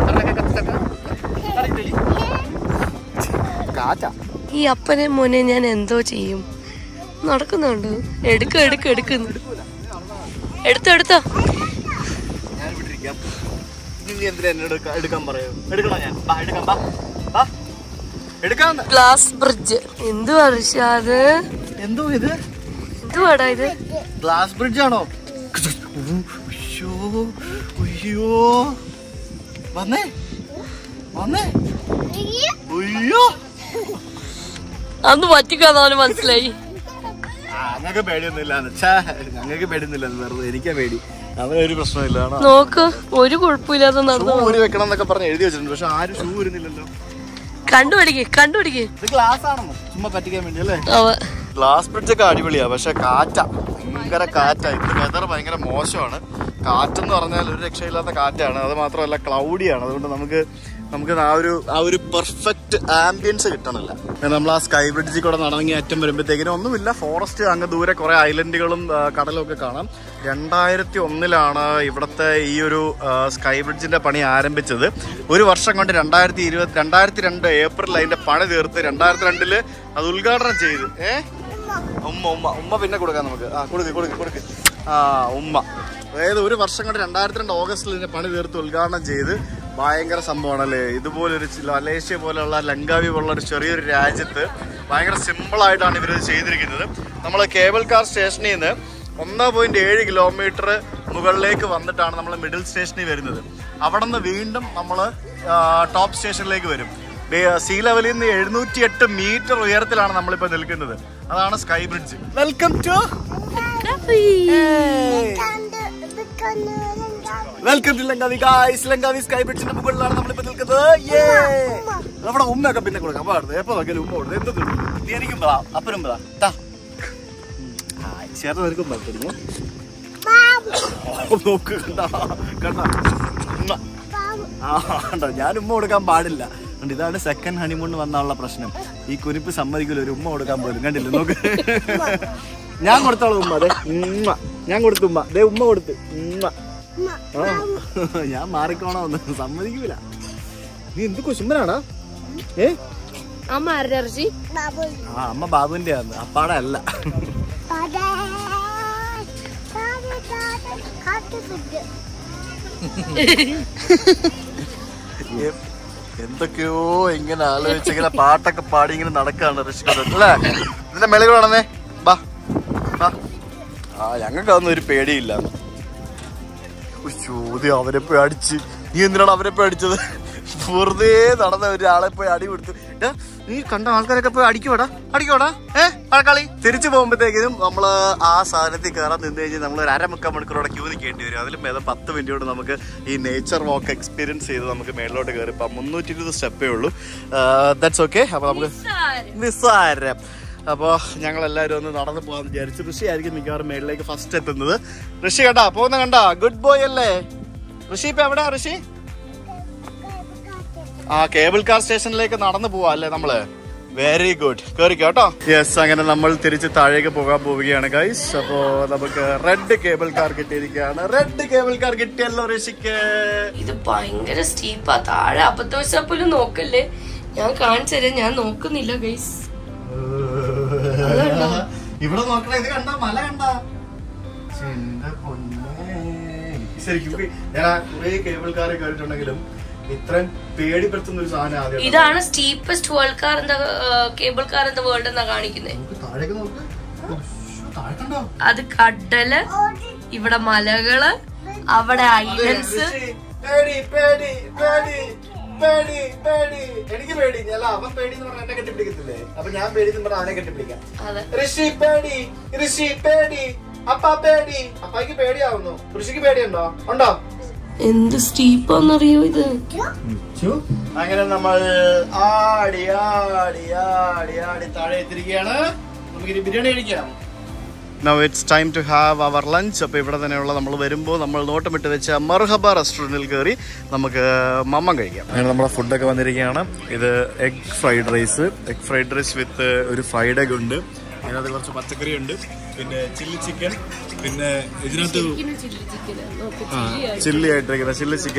കാറ്റാ ഈ അപ്പനെ മോനെ ഞാൻ എന്തോ ചെയ്യും നടക്കുന്നുണ്ട് എടുക്ക എടുക്ക എടുക്കുന്നു എടുത്തോ എടുത്തോ ഞാൻ ഇവിടെ ഇരിക്കാം ഇനി നീ എന്തിനാ എന്നോട് എടുക്ക- എടുക്കാൻ പറയൂ എടുക്കണോ ഞാൻ ബാ എടുക്കാം ബാ ബാ എടുക്കാൻ ഗ്ലാസ് ബ്രിഡ്ജ് എന്തുവാ ഋഷാദ് എന്തോ ഇത് എന്തുവാടാ ഇത് ഗ്ലാസ് ബ്രിഡ്ജ് ആണോ അയ്യോ അയ്യോ വന്നേ വന്നേ അയ്യോ അന്ന് പറ്റിക്കാന്ന് അവന് മനസ്സിലായി ആ, ഞങ്ങൾക്ക് പേടിയൊന്നുമില്ല ഛേ ഞങ്ങൾക്ക് പേടിയൊന്നുമില്ല വെറുതെ എനിക്കാ പേടി അങ്ങനെ ഒരു പ്രശ്നമില്ല ആണോ നോക്ക് ഒരു കുഴപ്പമില്ലാതെ ഷൂ നടന്നു ഊരി വെക്കണം എന്നൊക്കെ പറഞ്ഞ് എഴുതി വെച്ചിട്ടുണ്ട് പക്ഷെ ആരും ഷൂ ഊരുന്നില്ലല്ലോ കണ്ടുപിടിക്ക് കണ്ടുപിടിക്ക് ഇത് ഗ്ലാസ് ആണെന്നോ ചുമ്മാ പറ്റിക്കാൻ വേണ്ടി അല്ലേ അവ ഗ്ലാസ് ബ്രിഡ്ജ് ഒക്കെ അടിപൊളിയാ പക്ഷെ കാറ്റാ ഭയങ്കര കാറ്റാ ഇന്ന് വെതർ ഭയങ്കര മോശമാണ് കാറ്റെന്ന് പറഞ്ഞാൽ ഒരു രക്ഷയില്ലാത്ത കാറ്റാണ് അത് മാത്രമല്ല ക്ലൗഡിയാണ് അതുകൊണ്ട് നമുക്ക് നമുക്ക് ആ ഒരു ആ ഒരു പെർഫെക്റ്റ് ആംബിയൻസ് കിട്ടണില്ല പിന്നെ നമ്മൾ ആ സ്കൈ ബ്രിഡ്ജിൽ കൂടെ നടങ്ങി അറ്റം വരുമ്പോഴത്തേക്കിനും ഒന്നുമില്ല ഫോറസ്റ്റ് അങ്ങ് ദൂരെ കുറെ ഐലൻഡുകളും ആ, കടലും ഒക്കെ കാണാം രണ്ടായിരത്തി ഒന്നിലാണ് ഇവിടുത്തെ ഈ ഒരു ആ, സ്കൈ ബ്രിഡ്ജിന്റെ പണി ആരംഭിച്ചത് ഒരു വർഷം കൊണ്ട് രണ്ടായിരത്തി ഇരുപത്തി രണ്ടായിരത്തി രണ്ട് ഏപ്രിൽ അതിന്റെ പണി തീർത്ത് രണ്ടായിരത്തി രണ്ടില് അത് ഉദ്ഘാടനം ചെയ്ത് ഏഹ് ഉമ്മ ഉമ്മ ഉമ്മ പിന്നെ കൊടുക്കാം നമുക്ക് ആ കൊടുക്ക് കൊടുക്ക് കൊടുക്ക് ആ ഉമ്മ അതായത് ഒരു വർഷം കൊണ്ട് രണ്ടായിരത്തി രണ്ട് ഓഗസ്റ്റിൽ ഇതിന്റെ പണി തീർത്ത് ഉദ്ഘാടനം ചെയ്ത് ഭയങ്കര സംഭവമാണല്ലേ ഇതുപോലൊരു ചി- മലേഷ്യ പോലുള്ള ലങ്കാവി പോലുള്ള ഒരു ചെറിയൊരു രാജ്യത്ത് ഭയങ്കര സിമ്പിൾ ആയിട്ടാണ് ഇവർ ചെയ്തിരിക്കുന്നത് നമ്മൾ കേബിൾ കാർ സ്റ്റേഷനിൽ നിന്ന് ഒന്ന് പോയിന്റ് ഏഴ് കിലോമീറ്റർ മുകളിലേക്ക് വന്നിട്ടാണ് നമ്മൾ മിഡിൽ സ്റ്റേഷനിൽ വരുന്നത് അവിടെ നിന്ന് വീണ്ടും നമ്മൾ ടോപ്പ് സ്റ്റേഷനിലേക്ക് വരും ദേ- സീ ലെവലിൽ നിന്ന് എഴുന്നൂറ്റി എട്ട് മീറ്റർ ഉയരത്തിലാണ് നമ്മളിപ്പോ നിൽക്കുന്നത് അതാണ് sky bridge welcome to welcome to Langkawi guys Langkawi sky ബ്രിഡ്ജിന്റെ മുകളിലാണ് നമ്മളിപ്പോ നിൽക്കുന്നത് Yay! നമ്മുടെ ഉമ്മയൊക്കെ പിന്നെ കൊടുക്കാം പാടുന്നത് എപ്പോ നോക്കിയാലും ഉമ്മ കൊടുക്കും എന്ത് തിന്നും? നീ എനിക്കും പറ അപ്പനും പറ ട്ടാ. ആ, ചേട്ടൻ നിനക്കും പറ്റുന്നു നോക്ക് കണ്ട കണ്ട ഉമ്മ ആ കണ്ടോ ഞാൻ ഉമ്മ കൊടുക്കാൻ പാടില്ല കണ്ടോ, ഇതാണ് സെക്കൻഡ് ഹണിമൂൺ വന്നുള്ള പ്രശ്നം ഈ കുരിപ്പ് സമ്മതിക്കില്ല ഒരു ഉമ്മ കൊടുക്കാൻ പോലും കണ്ടില്ല നോക്ക് ഞാൻ കൊടുത്തോളൂ ഉമ്മ അതെ ഉമ്മ ഞാൻ കൊടുത്തു ഉമ്മ ദേ ഉമ്മ കൊടുത്ത് ഉമ്മ ആ ഞാൻ മാറിക്കോണോ ഒന്ന് സമ്മതിക്കൂല നീ എന്ത് കുശുമ്പനാടാ ഏ അമ്മ ആരുടെ ഇറച്ചി ആ അമ്മ ബാബുവിന്റെ ആണ് അപ്പാടെ അല്ല എ- എന്തൊക്കെയോ ഇങ്ങനെ ആലോചിച്ച് ഇങ്ങനെ പാട്ടൊക്കെ പാടി ഇങ്ങനെ നടക്കാണ് ഋഷിക്കുന്നത് അല്ലേ ഇതിന്റെ മെളുകൾ വേണമെന്നേ ബാ ബാ. ആ ഞങ്ങൾക്ക് അതൊന്നും ഒരു പേടിയില്ല ചോദ്യം അവരെ പോയി അടിച്ച് നീ എന്തിനാണ് അവരെ പോയി അടിച്ചത് വെറുതെ നടന്ന ഒരാളെ പോയി അടി കൊടുത്തു ടാ, നീ കണ്ട ആൾക്കാരൊക്കെ പോയി അടിക്കോടാ അടിക്കോടാ ഏ ആൾക്കാളി തിരിച്ചു പോകുമ്പോഴത്തേക്കും നമ്മള് ആ സാധനത്തിൽ കയറാൻ നിന്ന് കഴിഞ്ഞാൽ നമ്മൾ ഒരു അരമുക്കാൽ മണിക്കൂറോടെ ക്യൂ നിൽക്കേണ്ടി വരും അതിലും ഭേദം പത്ത് മിനിറ്റ് കൊണ്ട് നമുക്ക് ഈ നേച്ചർ വാക്ക് എക്സ്പീരിയൻസ് ചെയ്ത് നമുക്ക് മേളിലോട്ട് കയറി ഇപ്പം മുന്നൂറ്റി ഇരുപത് സ്റ്റെപ്പേ ഉള്ളൂ ദാറ്റ്സ് ഓക്കെ അപ്പൊ നമുക്ക് നിസ്സാരം അപ്പോൾ ഞങ്ങൾ എല്ലാവരും ഒന്ന് നടന്നു പോകാൻ വിചാരിച്ചു ഋഷി ആയിരിക്കും മിക്കവാറും മേളിലേക്ക് ഫസ്റ്റ് എത്തുന്നത് ഋഷി കണ്ടാ പോകുന്ന കണ്ടാ ഗുഡ് ബോയ് അല്ലേ ഋഷി ഇപ്പൊ എവിടെയാ ഋഷി ആ കേബിൾ കാർ സ്റ്റേഷനിലേക്ക് നടന്നു പോവാ അല്ലേ നമ്മള് വെരി ഗുഡ് കേറിക്കോ കേട്ടോ യെസ് അങ്ങനെ നമ്മൾ തിരിച്ച് താഴേക്ക് പോകാൻ പോവുകയാണ് ഗൈസ് അപ്പോ നമുക്ക് റെഡ് കേബിൾ കാർ കിട്ടിയിരിക്കുകയാണ് റെഡ് കേബിൾ കാർ കിട്ടിയല്ലോ ഋഷിക്ക് ഇത് ഭയങ്കര സ്റ്റീപ്പാ താഴെ അബദ്ധവശാൽ പോലും നോക്കല്ലേ ഞാൻ കാണിച്ചു തരാം ഞാൻ നോക്കുന്നില്ല ഗൈസ് ഇവിടെ നോക്കണ ഇത് കണ്ട മല കണ്ട എന്റെ പൊന്നേ. ശരിക്കും ഞാൻ ആ കുറേ കേബിൾ കാർ കേട്ടിട്ടുണ്ടെങ്കിലും ഇത്രയും പേടിപ്പെടുത്തുന്ന ഒരു സാധനം ആദ്യം ഇതാണ് സ്റ്റീപ്പസ്റ്റ് വേൾഡ് കാർ എന്താ കേബിൾ കാർ എന്താ വേൾഡ് എന്നാ കാണിക്കുന്നത് നമുക്ക് താഴേക്ക് നോക്ക് ഓ, ശ്ശോ, താഴെ കണ്ടോ അത് കടല് ഇവിടെ മലകള് അവിടെ ഐലൻഡ്സ് ഋഷി, പേടി പേടി പേടി പേടി പേടി എനിക്ക് പേടി അല്ല അവൻ പേടി എന്ന് പറഞ്ഞാൽ എന്നെ കെട്ടിപ്പിടിക്കത്തില്ലേ അപ്പൊ ഞാൻ പേടി എന്ന് പറഞ്ഞാൽ അവനെ കെട്ടിപ്പിടിക്കാം അതെ ഋഷി പേടി ഋഷി പേടി അപ്പ പേടി അപ്പായിക്ക് പേടിയാവുന്നു ഋഷിക്ക് പേടിയുണ്ടോ ഉണ്ടോ എന്ത് സ്റ്റീപ്പാന്നറിയോ ഇത് അങ്ങനെ നമ്മൾ ആടി ആടി ആടി ആടി താഴെ എത്തിരിക്കുകയാണ് നമുക്ക് ബിരിയാണി കഴിക്കാം now it's time to have our lunch അപ്പോൾ ഇവിടെ തന്നെയുള്ള നമ്മൾ വരുമ്പോൾ നമ്മൾ നോട്ടമിട്ട് വെച്ച മർഹബ റെസ്റ്റോറൻറ്റിൽ കയറി നമുക്ക് മമ്മം കഴിക്കാം അങ്ങനെ നമ്മുടെ ഫുഡൊക്കെ വന്നിരിക്കുകയാണ് ഇത് egg fried rice egg fried rice with ഒരു ഫ്രൈഡ് എഗ് ഉണ്ട് അതിനകത്ത് കുറച്ച് പച്ചക്കറി ഉണ്ട് പിന്നെ ചില്ലി ചിക്കൻ പിന്നെ ഇതിനകത്ത് ആ ചില്ലി ആയിട്ടിരിക്കുന്ന ചില്ലി ചിക്കൻ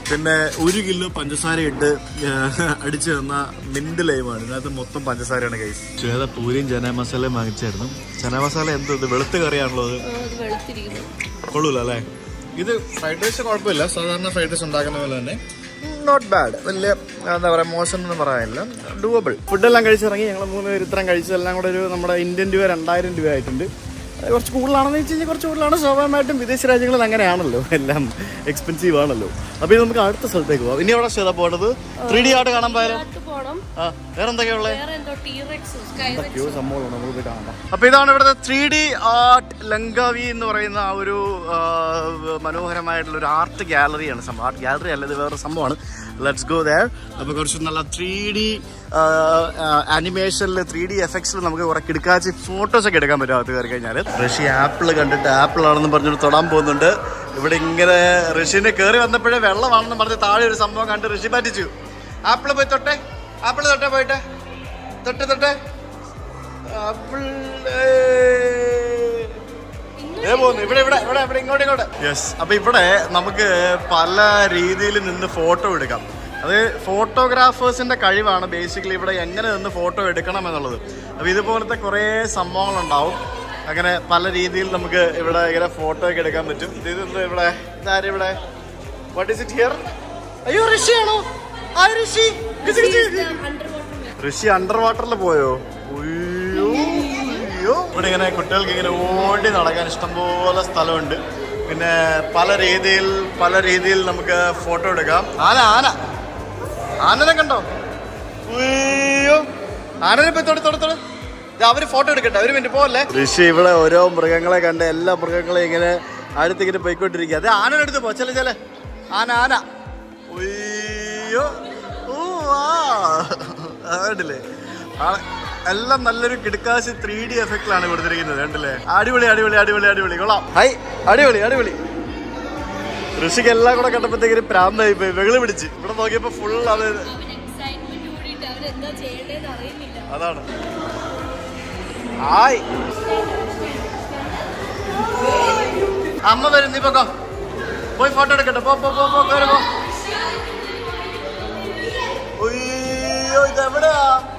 പിന്നെ ഒരു കിലോ പഞ്ചസാര ഇട്ട് അടിച്ചു തന്ന മിന്റ് ലൈമാണ് ഇതിനകത്ത് മൊത്തം പഞ്ചസാരയാണ് കൈസ് ശ്വേത പൂരിയും ചന മസാലയും വാങ്ങിച്ചായിരുന്നു ചന മസാല എന്തോ ഇത് വെളുത്ത് കറിയാണല്ലോ അത് അത് വെളുത്തിരിക്കുന്നു കൊള്ളൂല അല്ലേ ഇത് ഫ്രൈഡ് റൈസ് കുഴപ്പമില്ല സാധാരണ ഫ്രൈഡ് റൈസ് ഉണ്ടാക്കുന്ന പോലെ തന്നെ നോട്ട് ബാഡ് വലിയ എന്താ പറയാ മോശം എന്ന് പറയാനില്ല ഡൂവബിൾ ഫുഡെല്ലാം കഴിച്ചിറങ്ങി ഞങ്ങൾ മൂന്ന് പേര് ഇത്രയും കഴിച്ചതെല്ലാം കൂടെ ഒരു നമ്മുടെ ഇന്ത്യൻ രൂപ രണ്ടായിരം രൂപ ആയിട്ടുണ്ട് അത് കുറച്ച് കൂടുതലാണെന്ന് വെച്ച് കഴിഞ്ഞാൽ കുറച്ച് കൂടുതലാണ് സ്വാഭാവികമായിട്ടും വിദേശ രാജ്യങ്ങളിൽ അങ്ങനെയാണല്ലോ എല്ലാം എക്സ്പെൻസീവ് ആണല്ലോ അപ്പോൾ ഇത് നമുക്ക് അടുത്ത സ്ഥലത്തേക്ക് പോകാം ഇനി എവിടെ ചെയ്താൽ പോകേണ്ടത് ത്രീ ഡി ആയിട്ട് കാണാൻ പോയാലോ അടുത്ത് പോണം ആ വേറെ എന്തൊക്കെയാ ഉള്ളത് വേറെ എന്തോ ടീറെക്സ് സ്കൈ എന്തൊക്കെയോ സംഭവങ്ങളുണ്ട് നമുക്ക് പോയി കാണാം അപ്പൊ ഇതാണ് ഇവിടുത്തെ ത്രീ ഡി ആർട്ട് ലങ്കാവി എന്ന് പറയുന്ന ആ ഒരു ആ, മനോഹരമായിട്ടുള്ള ഒരു ആർട്ട് ഗാലറിയാണ് സംഭവം ആർട്ട് ഗാലറി അല്ല ഇത് വേറെ സംഭവമാണ് ലെറ്റ്സ് ഗോ ദയർ അപ്പൊ കുറച്ച് നല്ല ത്രീ ഡി ആനിമേഷനിൽ ത്രീ ഡി എഫക്ട്സിൽ നമുക്ക് കുറെ കിടക്കാച്ച് ഫോട്ടോസ് ഒക്കെ എടുക്കാൻ പറ്റും അകത്ത് കയറി കഴിഞ്ഞാൽ ഋഷി ആപ്പിൾ കണ്ടിട്ട് ആപ്പിൾ ആണെന്ന് പറഞ്ഞിട്ട് തൊടാൻ പോകുന്നുണ്ട് ഇവിടെ ഇങ്ങനെ ഋഷിനെ കയറി വന്നപ്പോഴേ വെള്ളമാണെന്ന് പറഞ്ഞ് താഴെ ഒരു സംഭവം കണ്ട് ഋഷി പറ്റിച്ചു ആപ്പിൾ പോയി തൊട്ടെ ആപ്പിൾ തൊട്ടെ പോയിട്ട് തൊട്ട് തൊട്ടെ ആപ്പിൾ ഏ പോകുന്നു ഇവിടെ ഇവിടെ ഇവിടെ ഇവിടെ ഇങ്ങോട്ട് ഇങ്ങോട്ട് യെസ് അപ്പൊ ഇവിടെ നമുക്ക് പല രീതിയിൽ നിന്ന് ഫോട്ടോ എടുക്കാം അത് ഫോട്ടോഗ്രാഫേഴ്സിന്റെ കഴിവാണ് ബേസിക്കലി ഇവിടെ എങ്ങനെ നിന്ന് ഫോട്ടോ എടുക്കണം എന്നുള്ളത് അപ്പൊ ഇതുപോലത്തെ കുറേ സംഭവങ്ങളുണ്ടാവും അങ്ങനെ പല രീതിയിൽ നമുക്ക് ഇവിടെ ഇങ്ങനെ ഫോട്ടോ ഒക്കെ എടുക്കാൻ പറ്റും ഇത് ഇതെന്ത് ഇവിടെ ഇതാരും ഇവിടെ വാട്ട് ഇസ് ഇറ്റ് ഹിയർ അയ്യോ ഋഷിയാണോ ആ ഋഷി ഋഷി അണ്ടർ വാട്ടറിൽ പോയോ ഉയ്യോ, ഉയ്യോ. ഇവിടെ ഇങ്ങനെ കുട്ടികൾക്ക് ഇങ്ങനെ ഓടി നടക്കാൻ ഇഷ്ടംപോലെ സ്ഥലമുണ്ട് പിന്നെ പല രീതിയിൽ പല രീതിയിൽ നമുക്ക് ഫോട്ടോ എടുക്കാം ആന ആന ആനനെ കണ്ടോ ഉയ്യോ ആനനെ പോയി തൊടി തൊടി തൊടി ദാ അവര് ഫോട്ടോ എടുക്കട്ടെ ഒരു മിനിറ്റ് പോവല്ലേ ഋഷി ഇവിടെ ഓരോ മൃഗങ്ങളെ കണ്ട് എല്ലാ മൃഗങ്ങളെയും ഇങ്ങനെ അടുത്തിങ്ങനെ പോയിക്കൊണ്ടിരിക്കുക അത് ആനയുടെ പോ ചെല ചെല ആന ആന ഉയ്യോ ഓ ആ കണ്ടില്ലേ ആ, എല്ലാം നല്ലൊരു കിടക്കാശി ത്രീ ഡി എഫക്റ്റിലാണ് കൊടുത്തിരിക്കുന്നത് കണ്ടില്ലേ അടിപൊളി അടിപൊളി അടിപൊളി അടിപൊളി കൊള്ളാം ഹൈ അടിപൊളി അടിപൊളി ഋഷിക്ക് എല്ലാം കൂടെ കണ്ടപ്പോഴത്തേക്ക് പ്രാന്തായി പോയി വെകളി പിടിച്ച് ഇവിടെ നോക്കിയപ്പോ ഫുൾ അത് അവൻ എക്സൈറ്റ്മെന്റ് കൂടിയിട്ട് അവൻ എന്താ ചെയ്യേണ്ടതെന്ന് അറിയുന്നില്ല അതാണ് ഹായ് അമ്മ വരും നീ പൊക്കോ പോയി ഫോട്ടോ എടുക്കട്ടെ പോ പോ പോ പോ കേറി പോ അയ്യോ ഇതെവിടെയാ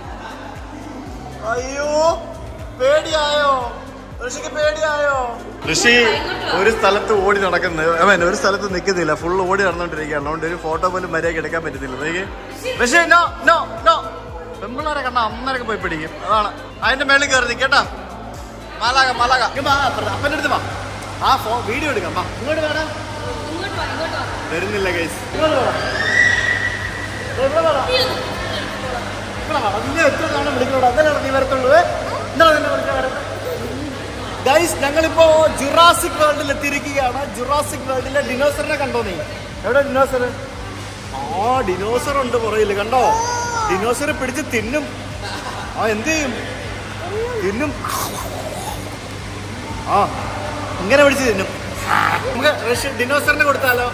അയ്യോ പേടിയായോ ഋഷിക്ക് പേടിയായോ ഋഷി ഒരു സ്ഥലത്ത് ഓടി നടക്കുന്നത് അവൻ ഒരു സ്ഥലത്ത് നിൽക്കുന്നില്ല ഫുൾ ഓടി നടന്നുകൊണ്ടിരിക്കുകയാണ് അതുകൊണ്ട് ഒരു ഫോട്ടോ പോലും മര്യാദ എടുക്കാൻ പറ്റുന്നില്ല നോക്കി ഋഷി നോ നോ നോ പെമ്പിള്ളേരെ കണ്ട അന്നേരൊക്കെ പോയി പിടിക്കും അതാണ് അതിന്റെ മേളിൽ കയറി നിൽക്കട്ടാ മാലാക മാലാക ഇങ്ങ് വാ, അപ്പുറത്ത് അപ്പൻ്റെ അടുത്ത് വാ ആ ഫോ വീഡിയോ എടുക്കാം വാ ഇങ്ങോട്ട് വേണം ഇങ്ങോട്ട് വാ ഇങ്ങോട്ട് വാ വരുന്നില്ല ഗൈസ് ഇങ്ങോട്ട് വേണം ഇവിടെ വേണം ഇവിടെ വേണം നിന്നെ എത്ര തവണ വിളിക്കണോടാ അതല്ലേ നീ വരത്തുള്ളൂ ഏ? എന്താണ് നിന്നെ വിളിക്കാൻ വരുന്നത് ഗൈസ് ഞങ്ങളിപ്പോ ജുറാസിക് വേൾഡിൽ എത്തിയിരിക്കുകയാണ് ജുറാസിക് വേൾഡിലെ ഡിനോസറിനെ കണ്ടോ നീ എവിടെ ഡിനോസർ ആ ഡിനോസർ ഉണ്ട് പുറയില് കണ്ടോ ഡിനോസർ പിടിച്ച് തിന്നും ആ എന്ത് ചെയ്യും തിന്നും ആ ഇങ്ങനെ പിടിച്ച് തിന്നും നമുക്ക് റഷ്യ ഡിനോസറിന് കൊടുത്താലോ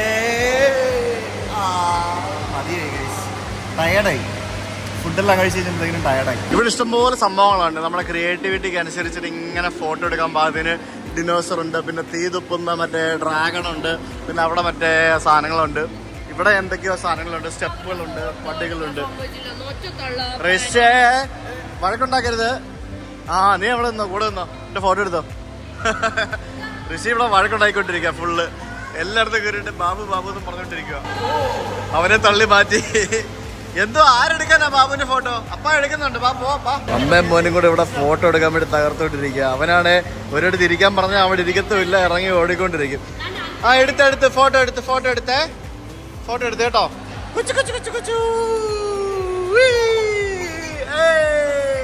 ടയർഡായി ഫുഡെല്ലാം കഴിച്ച് കഴിഞ്ഞപ്പോഴത്തേക്കും ടയർഡായി ഇവിടെ ഇഷ്ടംപോലെ സംഭവങ്ങളുണ്ട് നമ്മുടെ ക്രിയേറ്റിവിറ്റിക്ക് അനുസരിച്ചിട്ട് ഇങ്ങനെ ഫോട്ടോ എടുക്കാൻ പാകത്തിന് ഡിനോസർ ഉണ്ട് പിന്നെ തീ തുപ്പുന്ന മറ്റേ ഡ്രാഗൺ ഉണ്ട് പിന്നെ അവിടെ മറ്റേ സാധനങ്ങളുണ്ട് ഇവിടെ എന്തൊക്കെയോ സാധനങ്ങളുണ്ട് സ്റ്റെപ്പുകളുണ്ട് പട്ടികളുണ്ട് പറ്റില്ല നോറ്റ തള്ള റഷ്യ വഴക്കുണ്ടാക്കരുത് ആ നീ അവിടെ നിന്നോ കൂടെ നിന്നോ എന്റെ ഫോട്ടോ എടുത്തോ ഋഷി ഇവിടെ വഴക്കുണ്ടായിക്കൊണ്ടിരിക്കുക ഫുള്ള് എല്ലായിടത്തും കയറിയിട്ട് ബാബു ബാബു എന്ന് പറഞ്ഞോണ്ടിരിക്കുക അവനെ തള്ളി മാറ്റി എന്തോ ആരെടുക്കാനാ ബാബുവിന്റെ ഫോട്ടോ അപ്പ എടുക്കുന്നുണ്ട് ബാ പോ പാ അമ്മയും മോനും കൂടെ ഇവിടെ ഫോട്ടോ എടുക്കാൻ വേണ്ടി തകർത്തോണ്ടിരിക്കുക അവനാണ് ഒരിടത്ത് ഇരിക്കാൻ പറഞ്ഞാൽ അവിടെ ഇരിക്കത്തുമില്ല ഇറങ്ങി ഓടിക്കൊണ്ടിരിക്കും ആ എടുത്ത് എടുത്ത് ഫോട്ടോ എടുത്ത് ഫോട്ടോ എടുത്തേ ഫോട്ടോ എടുത്ത് കേട്ടോ കുച്ചു കുച്ചു കുച്ചു കുച്ചു വീ. ഏയ്.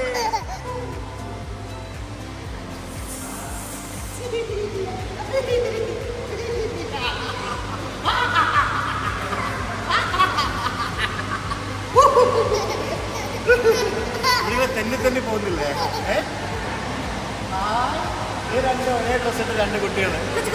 ഇവിടെ തന്നെ തന്നെ പോകുന്നില്ലേ ഏ? ആ, ഈ രണ്ട് ഒരേ ഡ്രസ് ഇട്ട് രണ്ട് കുട്ടികൾ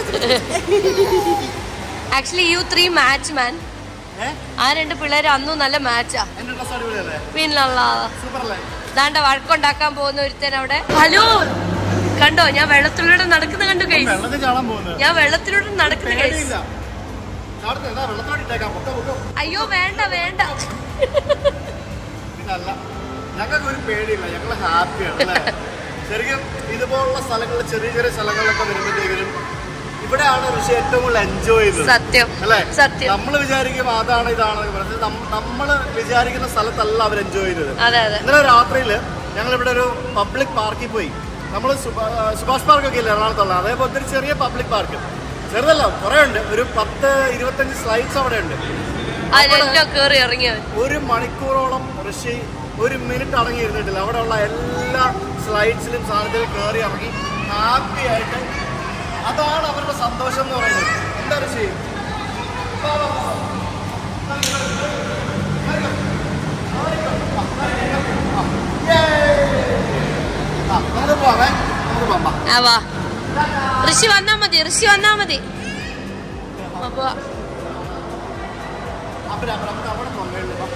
actually you three match man ഏഹ് ആ രണ്ട് പിള്ളേര് അന്നും നല്ല മാച്ചാ എന്റെ ഡ്രസ് അടിപൊളിയല്ലേ പിന്നുള്ള സൂപ്പർ അല്ലേ ദാണ്ട വഴക്കുണ്ടാക്കാൻ പോകുന്ന ഒരുത്തൻ അവിടെ ഹലോ കണ്ടോ ഞാൻ വെള്ളത്തിലൂടെ നടക്കുന്ന കണ്ടു കൈ വെള്ളത്തിൽ ചാടാൻ പോകുന്നത് ഞാൻ വെള്ളത്തിലൂടെ നടക്കുന്ന കൈ പേടിയില്ല ചാടുന്നു എന്നാ വെള്ളത്തോടെ ഇട്ടേക്കാം പൊക്ക പൊക്ക അയ്യോ വേണ്ട വേണ്ട പിന്നല്ല ഞങ്ങൾക്ക് ഒരു പേടിയില്ല ഞങ്ങൾ ഹാപ്പിയാണ് അല്ലേ ശരിക്കും ഇതുപോലുള്ള സ്ഥലങ്ങളിൽ ചെറിയ ചെറിയ സ്ഥലങ്ങളിലൊക്കെ വരുമ്പോഴത്തേക്കും ഇവിടെയാണ് ഋഷി ഏറ്റവും കൂടുതൽ എൻജോയ് ചെയ്തത് സത്യം അല്ലേ സത്യം നമ്മൾ വിചാരിക്കും അതാണ് ഇതാണ് പറഞ്ഞത് നമ്മൾ വിചാരിക്കുന്ന സ്ഥലത്തല്ല അവർ എൻജോയ് ചെയ്തത് അതെ അതെ ഇന്നലെ രാത്രിയിൽ ഞങ്ങൾ ഇവിടെ ഒരു പബ്ലിക് പാർക്കിൽ പോയി നമ്മൾ സുഭാഷ് പാർക്കൊക്കെ ഇല്ല എറണാകുളത്തുള്ള അതേപോലത്തെ ഒരു ചെറിയ പബ്ലിക് പാർക്ക് ചെറുതല്ല കുറേ ഉണ്ട് ഒരു പത്ത് ഇരുപത്തഞ്ച് സ്ലൈഡ്സ് അവിടെ ഉണ്ട് അതിലെല്ലാം കേറി ഇറങ്ങിയവൻ ഒരു മണിക്കൂറോളം ഋഷി ഒരു മിനിറ്റ് അടങ്ങി ഇരുന്നിട്ടില്ല അവിടെയുള്ള എല്ലാ സ്ലൈഡ്സിലും സാധനത്തിലും കയറി ഇറങ്ങി ഹാപ്പി ആയിട്ട് അതാണ് അവരുടെ സന്തോഷം എന്ന് പറയുന്നത് എന്താ ഋഷി വാ, വാ, വാ. ആ, നമുക്ക് പോവാമേ നമുക്ക് പോവാം വാ. ആ വാ ഋഷി വന്നാ മതി ഋഷി വന്നാ മതി അപ്പൊ അവിടെ അവിടെ അവിടെ അവിടെ പോകാം മേളില് വാ.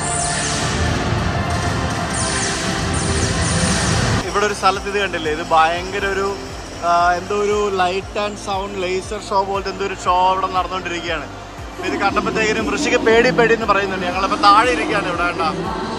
ഇവിടെ ഒരു സ്ഥലത്ത് ഇത് കണ്ടില്ലേ ഇത് ഭയങ്കര ഒരു ആ, എന്തോ ഒരു light and sound laser show പോലത്തെ എന്തോ ഒരു ഷോ ഇവിടെ നടന്നുകൊണ്ടിരിക്കുകയാണ് അപ്പൊ ഇത് കണ്ടപ്പോഴത്തേക്കിനും ഋഷിക്ക് പേടി പേടി എന്ന് പറയുന്നുണ്ട് ഞങ്ങളിപ്പോ താഴെ ഇരിക്കുകയാണ് ഇവിടെ കണ്ട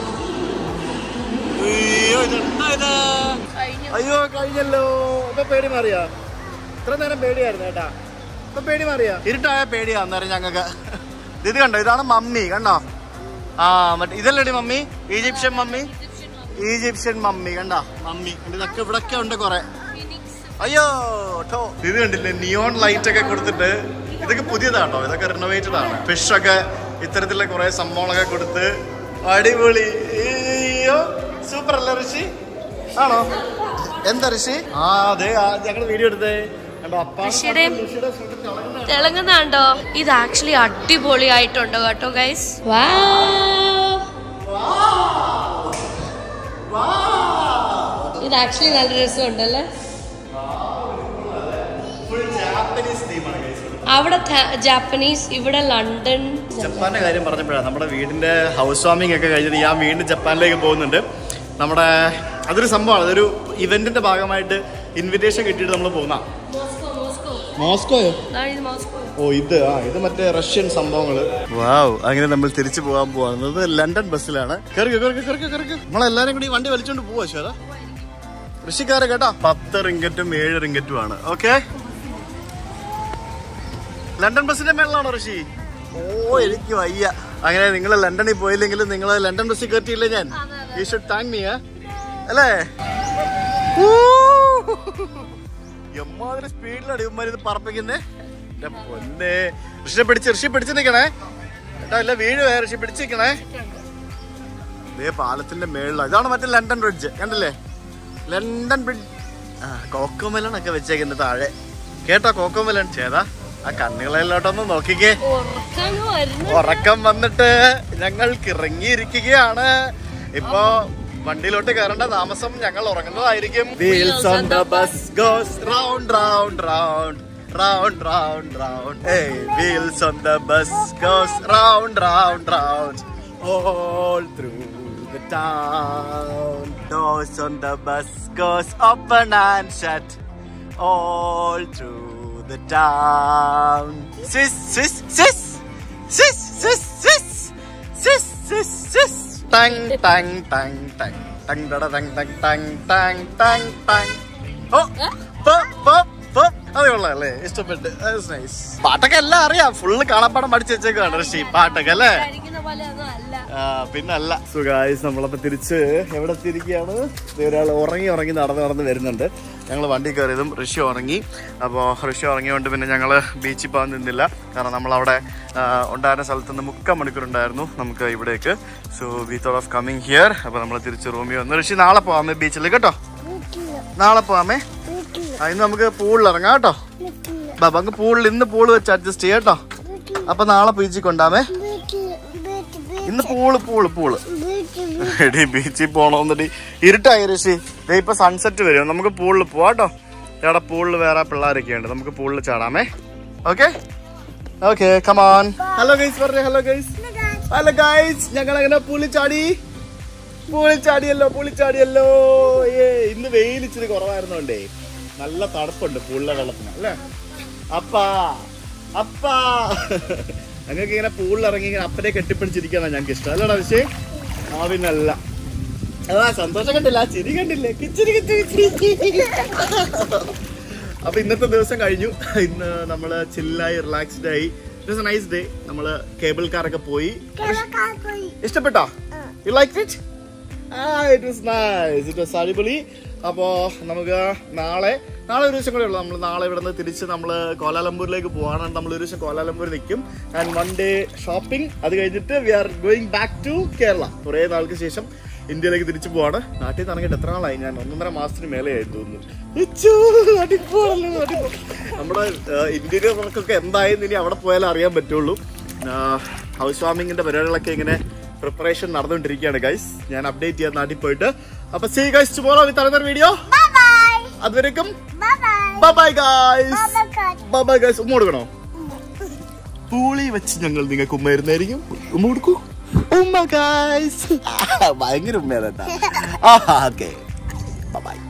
അയ്യോ ഇതെന്താ ഇത് അയ്യോ കഴിഞ്ഞല്ലോ ഇപ്പൊ പേടി മാറിയാ ഇത്ര നേരം പേടിയായിരുന്നു കേട്ടാ ഇപ്പൊ പേടി മാറിയാ ഇരുട്ടായ പേടിയാ അന്നേരം ഞങ്ങൾക്ക് ഇത് കണ്ടോ ഇതാണ് മമ്മി കണ്ടോ ആ മറ്റേ ഇതല്ലേ mummy Egyptian mummy Egyptian mummy കണ്ടോ മമ്മി ഇതൊക്കെ ഇവിടൊക്കെ ഉണ്ട് കൊറേ അയ്യോ ട്ടോ ഇത് കണ്ടില്ലേ നിയോൺ ലൈറ്റ് ഒക്കെ കൊടുത്തിട്ട് ഇതൊക്കെ പുതിയതാട്ടോ ഇതൊക്കെ റിനോവേറ്റഡ് ആണ് ഫിഷ് ഒക്കെ ഇത്തരത്തിലുള്ള കുറെ സംഭവങ്ങളൊക്കെ കൊടുത്ത് അടിപൊളി അയ്യോ സൂപ്പർ അല്ലേ ഋഷി ആണോ എന്താ ഋഷി ആ അതെ ഞങ്ങൾ വീഡിയോ എടുത്തേ കണ്ടോ അപ്പാ ഋഷിയുടെയും ഋഷിയുടെ സ്വന്തം തിളങ്ങുന്ന തിളങ്ങുന്നുണ്ടോ ഇത് ആക്ച്വലി അടിപൊളിയായിട്ടുണ്ട് കേട്ടോ ഗൈസ് ഇത് ആക്ച്വലി നല്ല രസമുണ്ടല്ലേ ഫുൾ ജാപ്പനീസ് തീമാണ് guys. അവിടെ ത- ജാപ്പനീസ് ഇവിടെ ലണ്ടൻ ജപ്പാന്റെ കാര്യം പറഞ്ഞപ്പോഴാണ് നമ്മുടെ വീടിന്റെ ഹൗസ് വാമിംഗ് ഒക്കെ കഴിഞ്ഞിട്ട് ഞാൻ വീണ്ടും ജപ്പാനിലേക്ക് പോകുന്നുണ്ട് നമ്മുടെ അതൊരു സംഭവമാണ് അതൊരു ഇവന്റിന്റെ ഭാഗമായിട്ട് ഇൻവിറ്റേഷൻ കിട്ടിയിട്ട് നമ്മൾ പോകുന്ന മോസ്കോ മോസ്കോ മോസ്കോയോ ദാ ഇത് മോസ്കോ ഓ ഇത് ആ ഇത് മറ്റേ റഷ്യൻ സംഭവങ്ങള് വാവ് അങ്ങനെ നമ്മൾ തിരിച്ചു പോകാൻ പോകുന്നത് ലണ്ടൻ ബസ്സിലാണ് കയറിക്കോ കയറിക്കോ കയറിക്കോ കയറിക്കോ നമ്മളെല്ലാരും കൂടി ഈ വണ്ടി വലിച്ചോണ്ട് പോവാ ശോതാ ഋഷിക്കാരെ കേട്ടോ പത്ത് റിങ്കറ്റും ഏഴ് റിങ്കറ്റും ആണ് ഓക്കെ ലണ്ടൻ ബസ്സിന്റെ മേളിലാണോ ഋഷി ഓ എനിക്ക് വയ്യ അങ്ങനെ നിങ്ങൾ ലണ്ടനിൽ പോയില്ലെങ്കിൽ നിങ്ങൾ ലണ്ടൻ ബസ്സിൽ കയറ്റിയില്ലേ ഞാൻ യു ഷുഡ് താങ്ക് മീ അല്ലേ ഊ. എമ്മാതിരി സ്പീഡിലാണ് ഇവന്മാർ ഇത് പറപ്പിക്കുന്നേ എന്റെ പൊന്നെ ഋഷിനെ പിടിച്ച് ഋഷി പിടിച്ച് നിക്കണേ ഏട്ടാ ഇല്ല വീഴുവേ ഋഷി പിടിച്ച് നിക്കണേ ഇതേ പാലത്തിന്റെ മേളിലാണ് ഇതാണ് മറ്റേ ലണ്ടൻ ബ്രിഡ്ജ് കണ്ടില്ലേ ലണ്ടൻ ബ്രിഡ്ജ് ആ കോക്കോമലണൊക്കെ വെച്ചേക്കുന്നത് താഴെ കേട്ടോ കോക്കോമലൺ ചേതാ ആ കണ്ണുകളെല്ലോട്ടൊന്ന് നോക്കിക്കേ ഉറക്കം വരുന്നു ഉറക്കം വന്നിട്ട് ഞങ്ങൾ ഇറങ്ങിയിരിക്കുകയാണ് ഇപ്പോ വണ്ടിയിലോട്ട് കയറേണ്ട താമസം ഞങ്ങൾ ഉറങ്ങുന്നതായിരിക്കും Wheels on the bus goes round, round, round. Round, round, round. Hey, wheels on the bus goes round, round, round. All through the town. Doors on the bus goes open and shut. All through the town. Swiss, Swiss, Swiss. Swiss, Swiss, Swiss. Swiss, Swiss, Swiss. Tang, tang, tang, tang. Tang, da, da, tang, tang, tang, tang, tang, tang. Oh, pop, pop, pop. അത് കൊള്ളാല്ലേ ഇഷ്ടപ്പെട്ട് nice പാട്ടൊക്കെ എല്ലാം അറിയാം full കാണാപ്പാടം പഠിച്ചു വെച്ചേക്കാണ് ഋഷി പാട്ടൊക്കെ അല്ലേ കഴിക്കുന്ന പോലെ ഒന്നും അല്ല ആ, പിന്നല്ല സുഖായ്സ് നമ്മളപ്പോ തിരിച്ച് എവിടെ എത്തിയിരിക്കുകയാണ് ദേ ഒരാൾ ഉറങ്ങി ഉറങ്ങി നടന്ന് നടന്ന് വരുന്നുണ്ട് ഞങ്ങൾ വണ്ടി കയറിയതും ഋഷി ഉറങ്ങി അപ്പോൾ ഋഷി ഉറങ്ങിയോണ്ട് പിന്നെ ഞങ്ങൾ ബീച്ചിൽ പോകാൻ നിന്നില്ല കാരണം നമ്മളവിടെ ആ, ഉണ്ടായിരുന്ന സ്ഥലത്ത് നിന്ന് മുക്കാൽ മണിക്കൂർ ഉണ്ടായിരുന്നു നമുക്ക് ഇവിടേക്ക് so we thought of coming here അപ്പോൾ നമ്മൾ തിരിച്ച് റൂമിൽ വന്നു ഋഷി നാളെ പോവാമേ ബീച്ചിൽ കേട്ടോ നാളെ പോവാമേ ആ ഇന്ന് നമുക്ക് പൂളിൽ ഇറങ്ങാം കേട്ടോ ബാബ നമുക്ക് പൂളിൽ ഇന്ന് പൂള് വെച്ച് അഡ്ജസ്റ്റ് ചെയ്യാം കേട്ടോ അപ്പൊ നാളെ ബീച്ചിൽ കൊണ്ടാമേ ഇന്ന് പൂള് പൂള് പൂള് എടി ബീച്ചിൽ പോണോന്നടി ഇരുട്ടായി ഋഷി ദേ ഇപ്പൊ സൺസെറ്റ് വരും നമുക്ക് പൂളിൽ പോവാട്ടോ ഇവിടെ പൂളിൽ വേറെ പിള്ളേരൊക്കെ ഉണ്ട് നമുക്ക് പൂളിൽ ചാടാമേ okay okay come on hello guys പറഞ്ഞേ ഹലോ ഗൈസ് ഹലോ ഗൈസ് ഞങ്ങൾ അങ്ങനെ പൂളിൽ ചാടി പൂളിൽ ചാടിയല്ലോ പൂളിൽ ചാടിയല്ലോ ഏ ഇന്ന് വെയിൽ ഇച്ചിരി കുറവായിരുന്നോണ്ടേ നല്ല തണുപ്പുണ്ട് പൂളിലെ വെള്ളത്തിന് അല്ലേ അപ്പാ അപ്പാ ഞങ്ങൾക്ക് ഇങ്ങനെ പൂളിൽ ഇറങ്ങി ഇങ്ങനെ അപ്പനെ കെട്ടിപ്പിടിച്ചിരിക്കാനാണ് ഞങ്ങൾക്ക് ഇഷ്ടം അല്ലടാ പക്ഷേ ആ പിന്നല്ല അതാ സന്തോഷം കണ്ടില്ല ആ ചിരി കണ്ടില്ലേ കിച്ചിരി കിച്ചിരി കിച്ചിരി അപ്പൊ ഇന്നത്തെ ദിവസം കഴിഞ്ഞു ഇന്ന് നമ്മള് ചില്ലായി റിലാക്സ്ഡ് ആയി ഇറ്റ് നൈസ് ഡേ നമ്മള് കേബിൾ കാറൊക്കെ പോയി ഇഷ്ടപ്പെട്ടോ you like it it was nice it was അടിപൊളി അപ്പോ നമുക്ക് നാളെ നാളെ ഒരു ദിവസം കൂടെ ഉള്ളു നമ്മൾ നാളെ ഇവിടെ നിന്ന് തിരിച്ച് നമ്മൾ കോലാലംപൂരിലേക്ക് പോവാണ് നമ്മൾ ഒരു ദിവസം കോലാലംപൂർ നിൽക്കും ആൻഡ് വൺ ഡേ ഷോപ്പിംഗ് അത് കഴിഞ്ഞിട്ട് we are going back to Kerala കുറേ നാൾക്ക് ശേഷം ഇന്ത്യയിലേക്ക് തിരിച്ചു പോവാണ് നാട്ടിൽ നിന്ന് ഇറങ്ങിയിട്ട് എത്ര നാളായി ഞാൻ ഒന്നൊന്നര മാസത്തിന് മേലെയായി തോന്നുന്നു ഇച്ചൂ, നാട്ടിൽ പോവാണല്ലോ, നാട്ടിൽ പോ- നമ്മുടെ ഇന്ത്യയിലെ നമുക്കൊക്കെ എന്തായെന്ന് ഇനി അവിടെ പോയാലേ അറിയാൻ പറ്റുള്ളൂ ഹൗസ് വാമിങ്ങിന്റെ പരിപാടികളൊക്കെ ഇങ്ങനെ പ്രിപ്പറേഷൻ നടന്നുകൊണ്ടിരിക്കുകയാണ് ഗൈസ് ഞാൻ അപ്ഡേറ്റ് ചെയ്യാൻ നാട്ടിൽ പോയിട്ട് അപ്പൊ see guys tomorrow with another video അതുവരേക്കും ബൈ ഗൈസ് ബൈ ഗൈസ് ഉമ്മ കൊടുക്കണോ പൂളി വെച്ച് ഞങ്ങൾ നിങ്ങൾക്ക് ഉമ്മ ഇരുന്നായിരിക്കും ഉമ്മ കൊടുക്കൂ ഉമ്മ ഗൈസ് ഭയങ്കര ഉമ്മ ഓക്കെ ബൈ